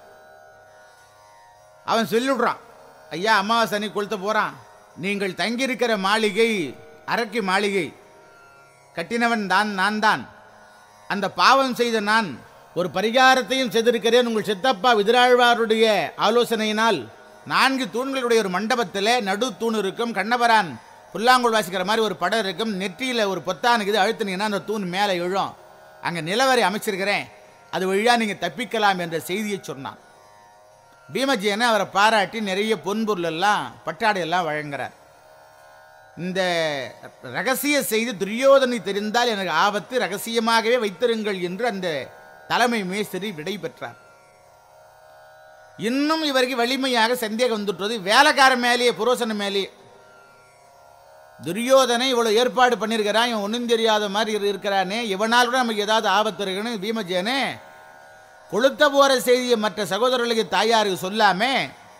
அவன் சொல்லிவிடுறான் ஐயா அமாவாசை அன்னைக்கு கொளுத்த போறான் நீங்கள் தங்கியிருக்கிற மாளிகை அரக்கி மாளிகை கட்டினவன் தான் நான் தான் அந்த பாவம் செய்த நான் ஒரு பரிகாரத்தையும் செய்திருக்கிறேன் உங்கள் சித்தப்பா விதிராழ்வாருடைய ஆலோசனையினால் நான்கு தூண்களுடைய ஒரு மண்டபத்தில் நடு தூண் இருக்கும் கண்ணபரான் புல்லாங்குழல் வாசிக்கிற மாதிரி ஒரு படம் இருக்கும் நெற்றியில் ஒரு பொத்தானுக்கு இது அழுத்தினீங்கன்னா அந்த தூண் மேலே எழும் அங்கே நிலவரை அமைச்சிருக்கிறேன் அது வழியாக நீங்கள் தப்பிக்கலாம் என்ற செய்தியை சொன்னான் பீமஜியனை அவரை பாராட்டி நிறைய பொன்பொருள் எல்லாம் பட்டாடை எல்லாம் வழங்குறார் இந்த ரகசிய செய்தி துரியோதனை தெரிந்தால் எனக்கு ஆபத்து ரகசியமாகவே வைத்திருங்கள் என்று அந்த தலைமை மேஸ்திரி விடை பெற்றார் இன்னும் இவருக்கு வலிமையாக சந்தேகம் வந்துட்டது வேலைக்கார மேலேயே புரோசன மேலேயே துரியோதனை இவ்வளவு ஏற்பாடு பண்ணியிருக்கிறான் இவன் ஒன்றும் தெரியாத மாதிரி இரு- இருக்கிறானே இவனால் கூட நமக்கு ஏதாவது ஆபத்து இருக்குன்னு பீமஜேனே கொளுத்த போற செய்தியை மற்ற சகோதரர்களுக்கு தாயாருக்கு சொல்லாமே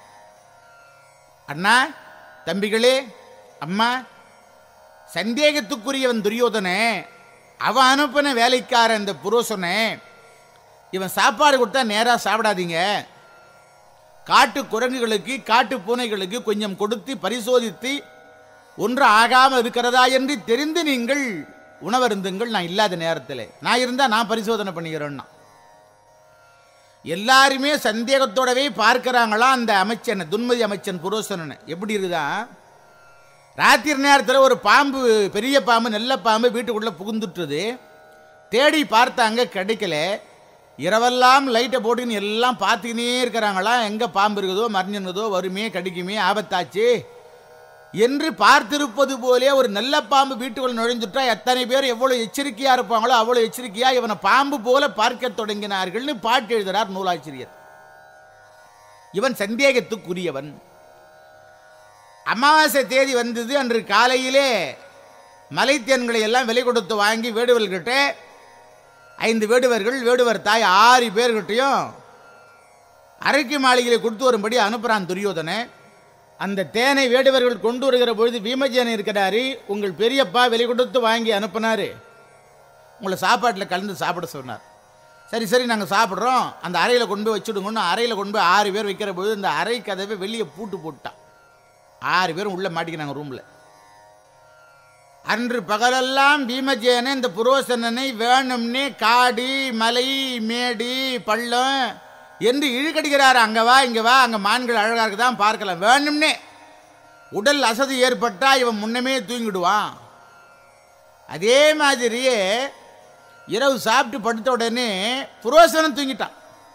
அண்ணா தம்பிகளே அம்மா சந்தேகத்துக்குரியவன் துரியோதனே அவன் அனுப்பின வேலைக்காரன் இந்த புரோசனே இவன் சாப்பாடு கொடுத்தா நேராக சாப்பிடாதீங்க காட்டு குரங்குகளுக்கு காட்டு பூனைகளுக்கு கொஞ்சம் கொடுத்து பரிசோதித்து ஒன்று ஆகாமல் இருக்கிறதா என்று தெரிந்து நீங்கள் உணவருந்துங்கள் நான் இல்லாத நேரத்தில் நான் இருந்தால் நான் பரிசோதனை பண்ணிக்கிறேன்னா எல்லாருமே சந்தேகத்தோடவே பார்க்கறாங்களா அந்த அமைச்சன் துன்மதி அமைச்சன் புரோசனன் எப்படி இருக்குதான் ராத்திரி நேரத்தில் ஒரு பாம்பு பெரிய பாம்பு நல்ல பாம்பு வீட்டுக்குள்ளே புகுந்துட்டுது தேடி பார்த்தாங்க கிடைக்கல இரவெல்லாம் லைட்டை போட்டுன்னு எல்லாம் பார்த்துக்கினே இருக்கிறாங்களா எங்கே பாம்பு இருக்குதோ மறைஞ்சினதோ வருமே கடிக்குமே ஆபத்தாச்சு என்று பார்த்திருப்பது போலே ஒரு நல்ல பாம்பு வீட்டுக்குள்ள நுழைஞ்சுட்டா எத்தனை பேர் எவ்வளவு எச்சரிக்கையா இருப்பாங்களோ அவ்வளவு எச்சரிக்கையா இவனை பாம்பு போல பார்க்க தொடங்கினார்கள்னு பாட்டு எழுதுறார் நூலாசிரியர் இவன் சந்தேகத்துக்குரியவன் அமாவாசை தேதி வந்தது அன்று காலையிலே மலைத்தேன்களை எல்லாம் விலை கொடுத்து வாங்கி வேடுவர்கிட்ட ஐந்து வேடுவர்கள் வேடுவர் தாய் ஆறு பேர்கிட்டையும் அரைக்கு மாளிகையை கொடுத்து வரும்படி அனுப்புகிறான் துரியோதனை அந்த தேனை வேடுவர்கள் கொண்டு வருகிற பொழுது பீமஜேனன் இருக்கிறாரு உங்கள் பெரியப்பா விலை கொடுத்து வாங்கி அனுப்புனாரு உங்களை சாப்பாட்டில் கலந்து சாப்பிட சொன்னார் சரி சரி நாங்கள் சாப்பிட்றோம் அந்த அறையில் கொண்டு போய் வச்சுடுங்கன்னு அறையில் கொண்டு போய் ஆறு பேர் வைக்கிற பொழுது இந்த அறை கதவை வெளியே பூட்டு போட்டான் ஆறு பேரும் உள்ளே மாட்டிக்கினாங்க ரூமில் அன்று பகலெல்லாம் பீமஜேனன் இந்த புரோசனனை வேணும்னே காடு மலை மேடு பள்ளம் என்று இழுக்கடிக்கிறார் அங்கே வா இங்கே வா அங்கே மான்கள் அழகாக இருக்குதான் பார்க்கலாம் வேணும்னே உடல் அசதி ஏற்பட்டா இவன் முன்னமே தூங்கிடுவான் அதே மாதிரியே இரவு சாப்பிட்டு படுத்த உடனே புரோசனம் தூங்கிட்டான்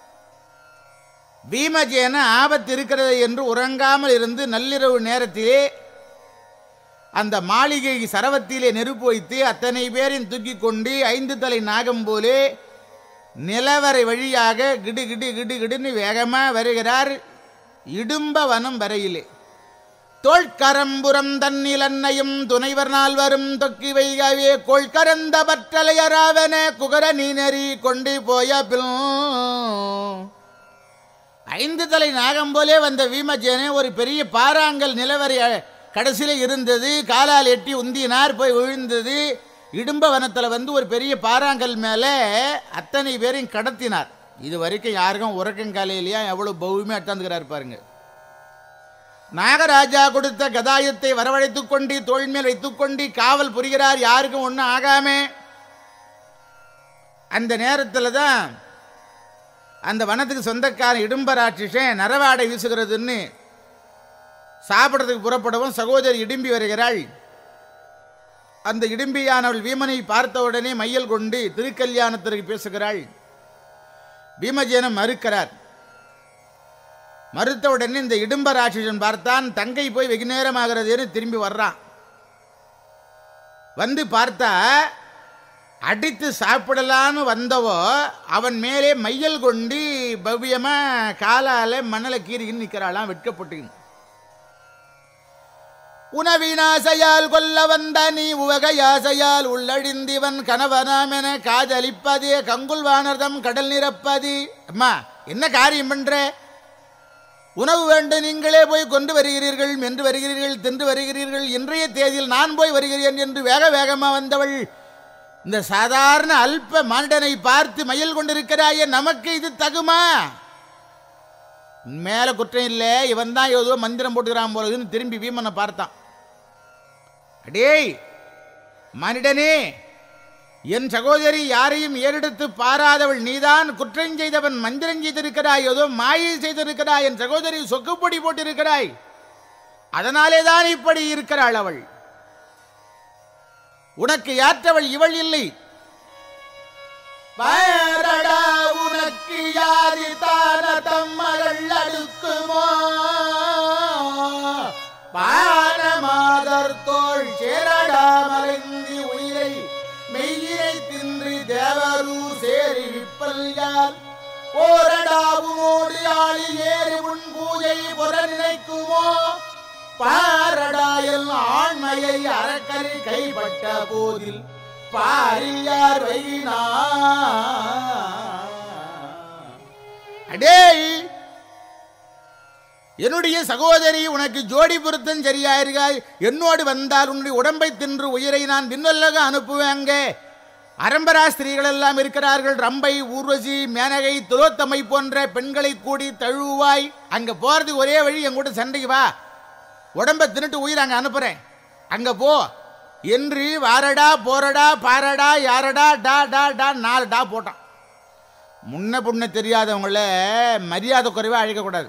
பீமஜேன ஆபத்து இருக்கிறது என்று உறங்காமல் இருந்து நள்ளிரவு நேரத்திலே அந்த மாளிகை சரவத்திலே நெருப்பு வைத்து அத்தனை பேரையும் தூக்கி கொண்டு ஐந்து தலை நாகம் போலே நிலவரை வழியாக கிடு கிடு கிடு கிடுன்னு வேகமாக வருகிறார் இடும்ப வனம் வரையிலே தோள்கரம்புறம் தன்னில் அன்னையும் துணைவர் நால்வரும் தொக்கி வைகவே கொள்கரந்த பற்றலையராவன குகர நீனறி கொண்டு போய பின் ஐந்து தலை நாகம் போலே வந்த வீமஜேனே ஒரு பெரிய பாறாங்கல் நிலவரை கடைசியில் இருந்தது காலால் எட்டி உந்தினார் போய் விழுந்தது இடும்ப வனத்தில் வந்து ஒரு பெரிய பாறாங்கல் மேலே அத்தனை பேரையும் கடத்தினார் இது வரைக்கும் யாருக்கும் உறக்கங்காலையிலையா எவ்வளோ பௌமியாக அட்டாந்துக்கிறார் பாருங்க நாகராஜா கொடுத்த கதாயத்தை வரவழைத்துக் கொண்டு தோள் மேல் வைத்துக்கொண்டு காவல் புரிகிறார் யாருக்கும் ஒன்றும் ஆகாம அந்த நேரத்தில் தான் அந்த வனத்துக்கு சொந்தக்கார இடும்பராட்சிஷன் நரவாடை வீசுகிறதுன்னு சாப்பிட்றதுக்கு புறப்படவும் சகோதரி இடும்பி வருகிறாள் அந்த இடும்பியானவள் வீமனை பார்த்தவுடனே மையல் கொண்டு திருக்கல்யாணத்திற்கு பேசுகிறாள் பீமஜேனம் மறுக்கிறார் மறுத்த உடனே இந்த இடும்ப ராட்சசன் பார்த்தான் தங்கை போய் வெகு நேரமாகிறதுன்னு திரும்பி வர்றான் வந்து பார்த்தா அடித்து சாப்பிடலான்னு வந்தவோ அவன் மேலே மையல் கொண்டு பவ்யமா காலால மணலை கீறின்னு நிற்கிறாளாம் வெட்கப்பட்டு உணவினாசையால் கொல்ல வந்த நீ உவகையாசையால் உள்ளழிந்திவன் கணவனாமென காதலிப்பதே கங்குல் வானர்தம் கடல் நிரப்பது அம்மா என்ன காரியம் பண்ற உணவு வேண்டும் நீங்களே போய் கொண்டு வருகிறீர்கள் மென்று வருகிறீர்கள் தின்று வருகிறீர்கள் இன்றைய தேதியில் நான் போய் வருகிறேன் என்று வேக வேகமா வந்தவள் இந்த சாதாரண அல்ப மானிடனை பார்த்து மயில் கொண்டிருக்கிறாயே நமக்கு இது தகுமா மேல குற்றம் இல்லை இவன் தான் ஏதோ மந்திரம் போட்டுக்கிறான் போலதுன்னு திரும்பி வீமனை பார்த்தான் அடேய் மனிதனே என் சகோதரி யாரையும் ஏறெடுத்து பாராதவள் நீதான் குற்றம் செய்தவன் மந்திரம் செய்திருக்கிறாய் ஏதோ மாயை செய்திருக்கிறாய் என் சகோதரி சொக்குப்பொடி போட்டிருக்கிறாய் அதனாலே தான் இப்படி இருக்கிறாள் அவள் உனக்கு யாற்றவள் இவள் இல்லை பாரடா உனக்கு யாரி தான தம்மகள் அடுக்குமோ பானமாதர் தோள் சேரடா மறைந்தி உயிரை மெய்யினை தின்று தேவரு சேரி விப்பல் யார் ஓரடாவுமோடு ஆளி ஏறி உன் பூஜை புற நினைக்குமோ பாரடாயல் ஆண்மையை அறக்கறி கைப்பட்ட போதில் பாரில் யார் வைனா அடேய் என்னுடைய சகோதரி உனக்கு ஜோடி பொருத்தம் சரியாயிருக்காய் என்னோடு வந்தால் உன்னுடைய உடம்பை தின்று உயிரை நான் விண்ணுலக அனுப்புவேங்க அரம்பரா ஸ்திரீகள் எல்லாம் இருக்கிறார்கள் ரம்பை ஊர்வசி மேனகை துரோத்தமை போன்ற பெண்களை கூடி தழுவாய் அங்க போறது ஒரே வழி என் கூட சண்டைக்கு வா உடம்பை தின்னுட்டு உயிர் அங்க அனுப்புறேன் அங்க போ என்று வாரடா போரடா பாரடா யாரடா டா டா டா நாலு டா போட்டான் முன்ன புண்ண தெரியாதவங்கள மரியாதை குறைவா அழைக்கக்கூடாது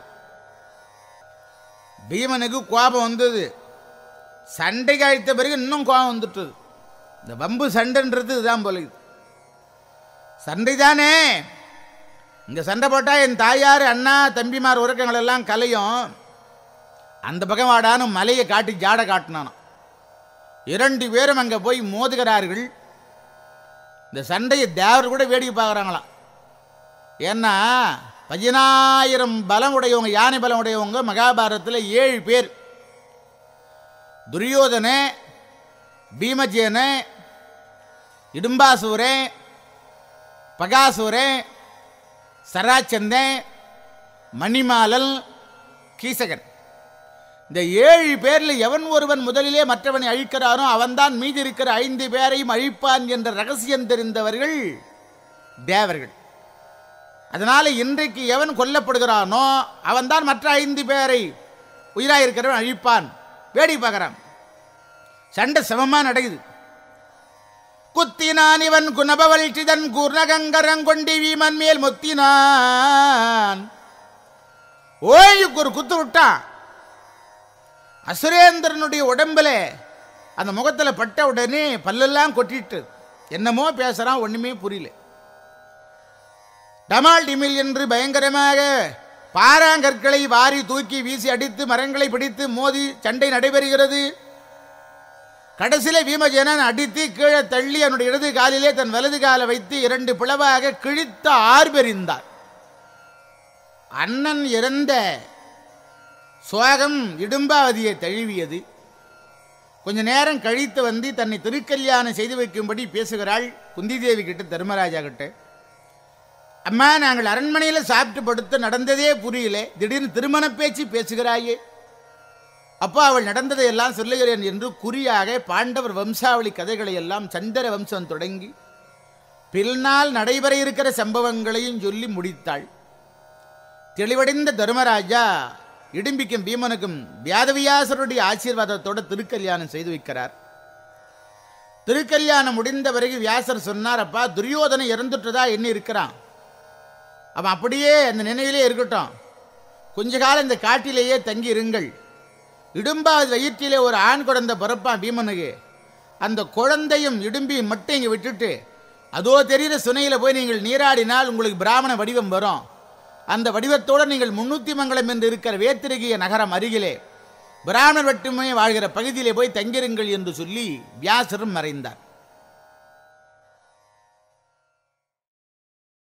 பீமனுக்கு கோபம் வந்தது சண்டைக்கு அழைத்த பிறகு இன்னும் கோபம் வந்துட்டது இந்த வம்பு சண்டைன்றது இதுதான் போல இது. சண்டை தானே இங்க சண்டை போட்டா என் தாயார் அண்ணா தம்பிமார் உறக்கங்கள் எல்லாம் கலையும் அந்த பக்கம் வாடான்னு மலையை காட்டி ஜாடை காட்டினானாம் இரண்டு பேரும் அங்கே போய் மோதுகிறார்கள் இந்த சண்டையை தேவர் கூட வேடிக்கை பார்க்குறாங்களாம் ஏன்னா பதினாயிரம் பலம் உடையவங்க யானை பலம் உடையவங்க மகாபாரதத்தில் ஏழு பேர் துரியோதன பீமஜேன இடும்பாசூரன் பகாசூரன் சராச்சந்தன் மணிமாலன் கீசகன் இந்த ஏழு பேர்ல எவன் ஒருவன் முதலிலே மற்றவனை அழிக்கிறானோ அவன்தான் மீதி இருக்கிற ஐந்து பேரையும் அழிப்பான் என்ற ரகசியம் தெரிந்தவர்கள் தேவர்கள் அதனால இன்றைக்கு எவன் கொல்லப்படுகிறானோ அவன்தான் மற்ற ஐந்து பேரை உயிராயிருக்கிறவன் அழிப்பான் வேடி பார்க்கறான் சண்டை சமமா நடக்குது குத்தினான் இவன் குணபவழ்ச்சிதன் குர்ணகங்கரங்கொண்டி வீமன் மேல் முத்தினான் ஓய்வுக்கு ஒரு குத்து விட்டான் அசுரேந்திரனுடைய உடம்புல அந்த முகத்துல பட்ட உடனே பல்லெல்லாம் கொட்டிட்டு என்னமோ பேசுறான் ஒண்ணுமே புரியல டமால் டிமில் என்று பயங்கரமாக பாறாங்கற்களை வாரி தூக்கி வீசி அடித்து மரங்களை பிடித்து மோதி சண்டை நடைபெறுகிறது கடைசியில பீமஜேனன் அடித்து கீழே தள்ளி அவனுடைய இடது காலிலே தன் வலது காலை வைத்து இரண்டு பிளவாக கிழித்து ஆர்பெறிந்தார் அண்ணன் இறந்த சுவாகம் இடும்பாவதியை தழுவியது கொஞ்ச நேரம் கழித்து வந்து தன்னை திருக்கல்யாணம் செய்து வைக்கும்படி பேசுகிறாள் குந்தி தேவி கிட்ட தர்மராஜா கிட்ட அம்மா நாங்கள் அரண்மனையில் சாப்பிட்டு படுத்து நடந்ததே புரியல திடீர்னு திருமண பேச்சு பேசுகிறாயே அப்போ அவள் நடந்ததை எல்லாம் சொல்லுகிறேன் என்று குறியாக பாண்டவர் வம்சாவளி கதைகளை எல்லாம் சந்திர வம்சம் தொடங்கி பின்னால் நடைபெற இருக்கிற சம்பவங்களையும் சொல்லி முடித்தாள் தெளிவடைந்த தர்மராஜா இடும்பிக்கும் பீமனுக்கும் வியாதவியாசருடைய ஆசீர்வாதத்தோட திருக்கல்யாணம் செய்து வைக்கிறார் திருக்கல்யாணம் முடிந்த பிறகு வியாசர் சொன்னார் அப்பா துரியோதனை இறந்துட்டதா என்ன இருக்கிறான் அவன் அப்படியே அந்த நினைவிலே இருக்கட்டும் கொஞ்ச காலம் இந்த காட்டிலேயே தங்கி இருங்கள் இடும்பாவது வயிற்றிலே ஒரு ஆண் குழந்தை பிறப்பான் பீமனுக்கு அந்த குழந்தையும் இடும்பியும் மட்டும் இங்கே விட்டுட்டு அதோ தெரிகிற சுனையில் போய் நீங்கள் நீராடினால் உங்களுக்கு பிராமண வடிவம் வரும் அந்த வடிவத்தோடு நீங்கள் முன்னூத்தி மங்கலம் என்று இருக்கிற வேத்திருகிய நகரம் அருகிலே பிராமணர் மட்டுமே வாழ்கிற பகுதியிலே போய் தங்கிருங்கள் என்று சொல்லி வியாசரும் மறைந்தார்